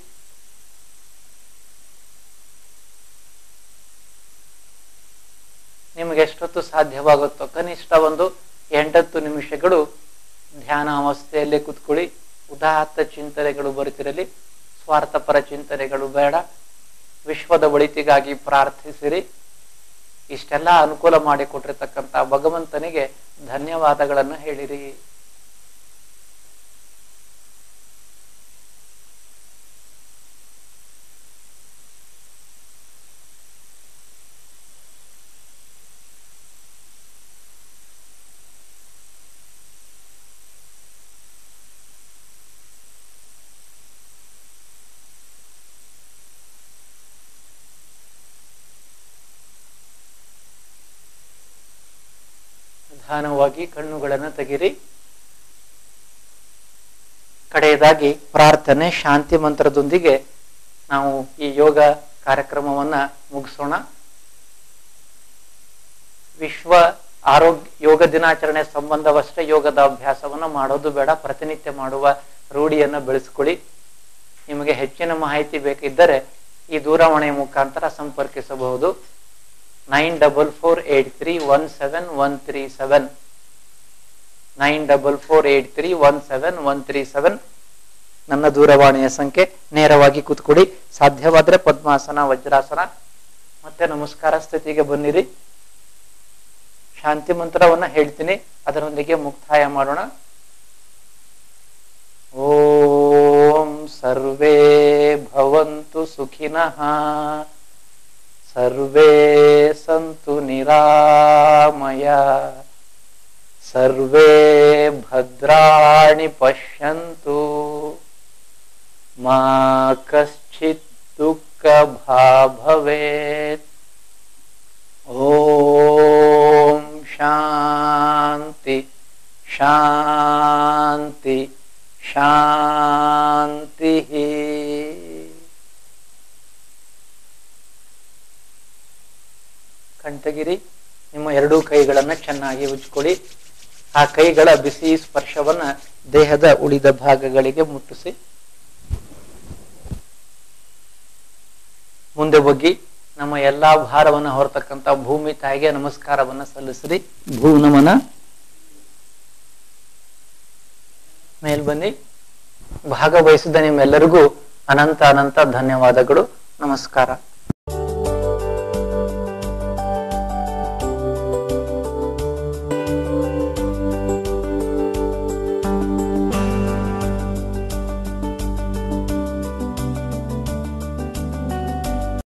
ನಿಮಗೆ ಎಷ್ಟೊತ್ತು ಸಾಧ್ಯವಾಗುತ್ತೋ ಕನಿಷ್ಠ ಒಂದು ಎಂಟತ್ತು ನಿಮಿಷಗಳು ಧ್ಯಾನ ಅವಸ್ಥೆಯಲ್ಲೇ ಕೂತ್ಕೊಳ್ಳಿ ಉದಾತ್ತ ಚಿಂತನೆಗಳು ಬರುತ್ತಿರಲಿ ಸ್ವಾರ್ಥಪರ ಚಿಂತನೆಗಳು ಬೇಡ ವಿಶ್ವದ ಒಳಿತಿಗಾಗಿ ಪ್ರಾರ್ಥಿಸಿರಿ ಇಷ್ಟೆಲ್ಲ ಅನುಕೂಲ ಮಾಡಿಕೊಟ್ಟಿರ್ತಕ್ಕಂಥ ಭಗವಂತನಿಗೆ ಧನ್ಯವಾದಗಳನ್ನು ಹೇಳಿರಿ ನಿಧಾನವಾಗಿ ಕಣ್ಣುಗಳನ್ನು ತೆಗಿರಿ ಕಡೆಯದಾಗಿ ಪ್ರಾರ್ಥನೆ ಶಾಂತಿ ಮಂತ್ರದೊಂದಿಗೆ ನಾವು ಈ ಯೋಗ ಕಾರ್ಯಕ್ರಮವನ್ನ ಮುಗಿಸೋಣ ವಿಶ್ವ ಆರೋಗ್ಯ ಯೋಗ ದಿನಾಚರಣೆ ಸಂಬಂಧವಷ್ಟೇ ಯೋಗದ ಅಭ್ಯಾಸವನ್ನ ಮಾಡೋದು ಬೇಡ ಪ್ರತಿನಿತ್ಯ ಮಾಡುವ ರೂಢಿಯನ್ನ ಬೆಳೆಸ್ಕೊಳ್ಳಿ ನಿಮಗೆ ಹೆಚ್ಚಿನ ಮಾಹಿತಿ ಬೇಕಿದ್ದರೆ ಈ ದೂರವಾಣಿಯ ಮುಖಾಂತರ ಸಂಪರ್ಕಿಸಬಹುದು nine double four eight three one seven one three seven nine double four eight three one seven one three seven ನನ್ನ ದೂರವಾಣಿಯ ಸಂಖ್ಯೆ ನೇರವಾಗಿ ಕೂತ್ಕೊಡಿ ಸಾಧ್ಯವಾದ್ರೆ ಪದ್ಮಾಸನ ವಜ್ರಾಸನ ಮತ್ತೆ ನಮಸ್ಕಾರ ಸ್ಥಿತಿಗೆ ಬನ್ನಿರಿ ಶಾಂತಿ ಮಂತ್ರವನ್ನ ಹೇಳ್ತೀನಿ ಅದರೊಂದಿಗೆ ಮುಕ್ತಾಯ ಮಾಡೋಣ ಓಂ ಸರ್ವೇ ಭವಂತು ಸುಖಿನಃ ಸರ್ವೇ ಸಂತು ನಿರಾಮಯ ಸರ್ವೇ ಭದ್ರಾಣಿ ಪಶ್ಯಂತು ಮಾ ಕಶ್ಚಿತ್ ದುಃಖ ಭವೇತ್ ಓಂ ಶಾಂತಿ ಶಾಂತಿ ಶಾಂತಿ ಕಣ್ತಗಿರಿ ನಿಮ್ಮ ಎರಡೂ ಕೈಗಳನ್ನ ಚೆನ್ನಾಗಿ ಉಜ್ಕೊಳ್ಳಿ ಆ ಕೈಗಳ ಬಿಸಿ ಸ್ಪರ್ಶವನ್ನ ದೇಹದ ಉಳಿದ ಭಾಗಗಳಿಗೆ ಮುಟ್ಟಿಸಿ ಮುಂದೆ ಬಗ್ಗಿ ನಮ್ಮ ಎಲ್ಲಾ ಭಾರವನ್ನ ಹೊರತಕ್ಕಂತ ಭೂಮಿ ತಾಯಿಗೆ ನಮಸ್ಕಾರವನ್ನ ಸಲ್ಲಿಸಿರಿ ಭೂ ನಮನ ಮೇಲ್ ಬನ್ನಿ ಭಾಗವಹಿಸಿದ ನಿಮ್ಮೆಲ್ಲರಿಗೂ ಅನಂತ ಅನಂತ ಧನ್ಯವಾದಗಳು ನಮಸ್ಕಾರ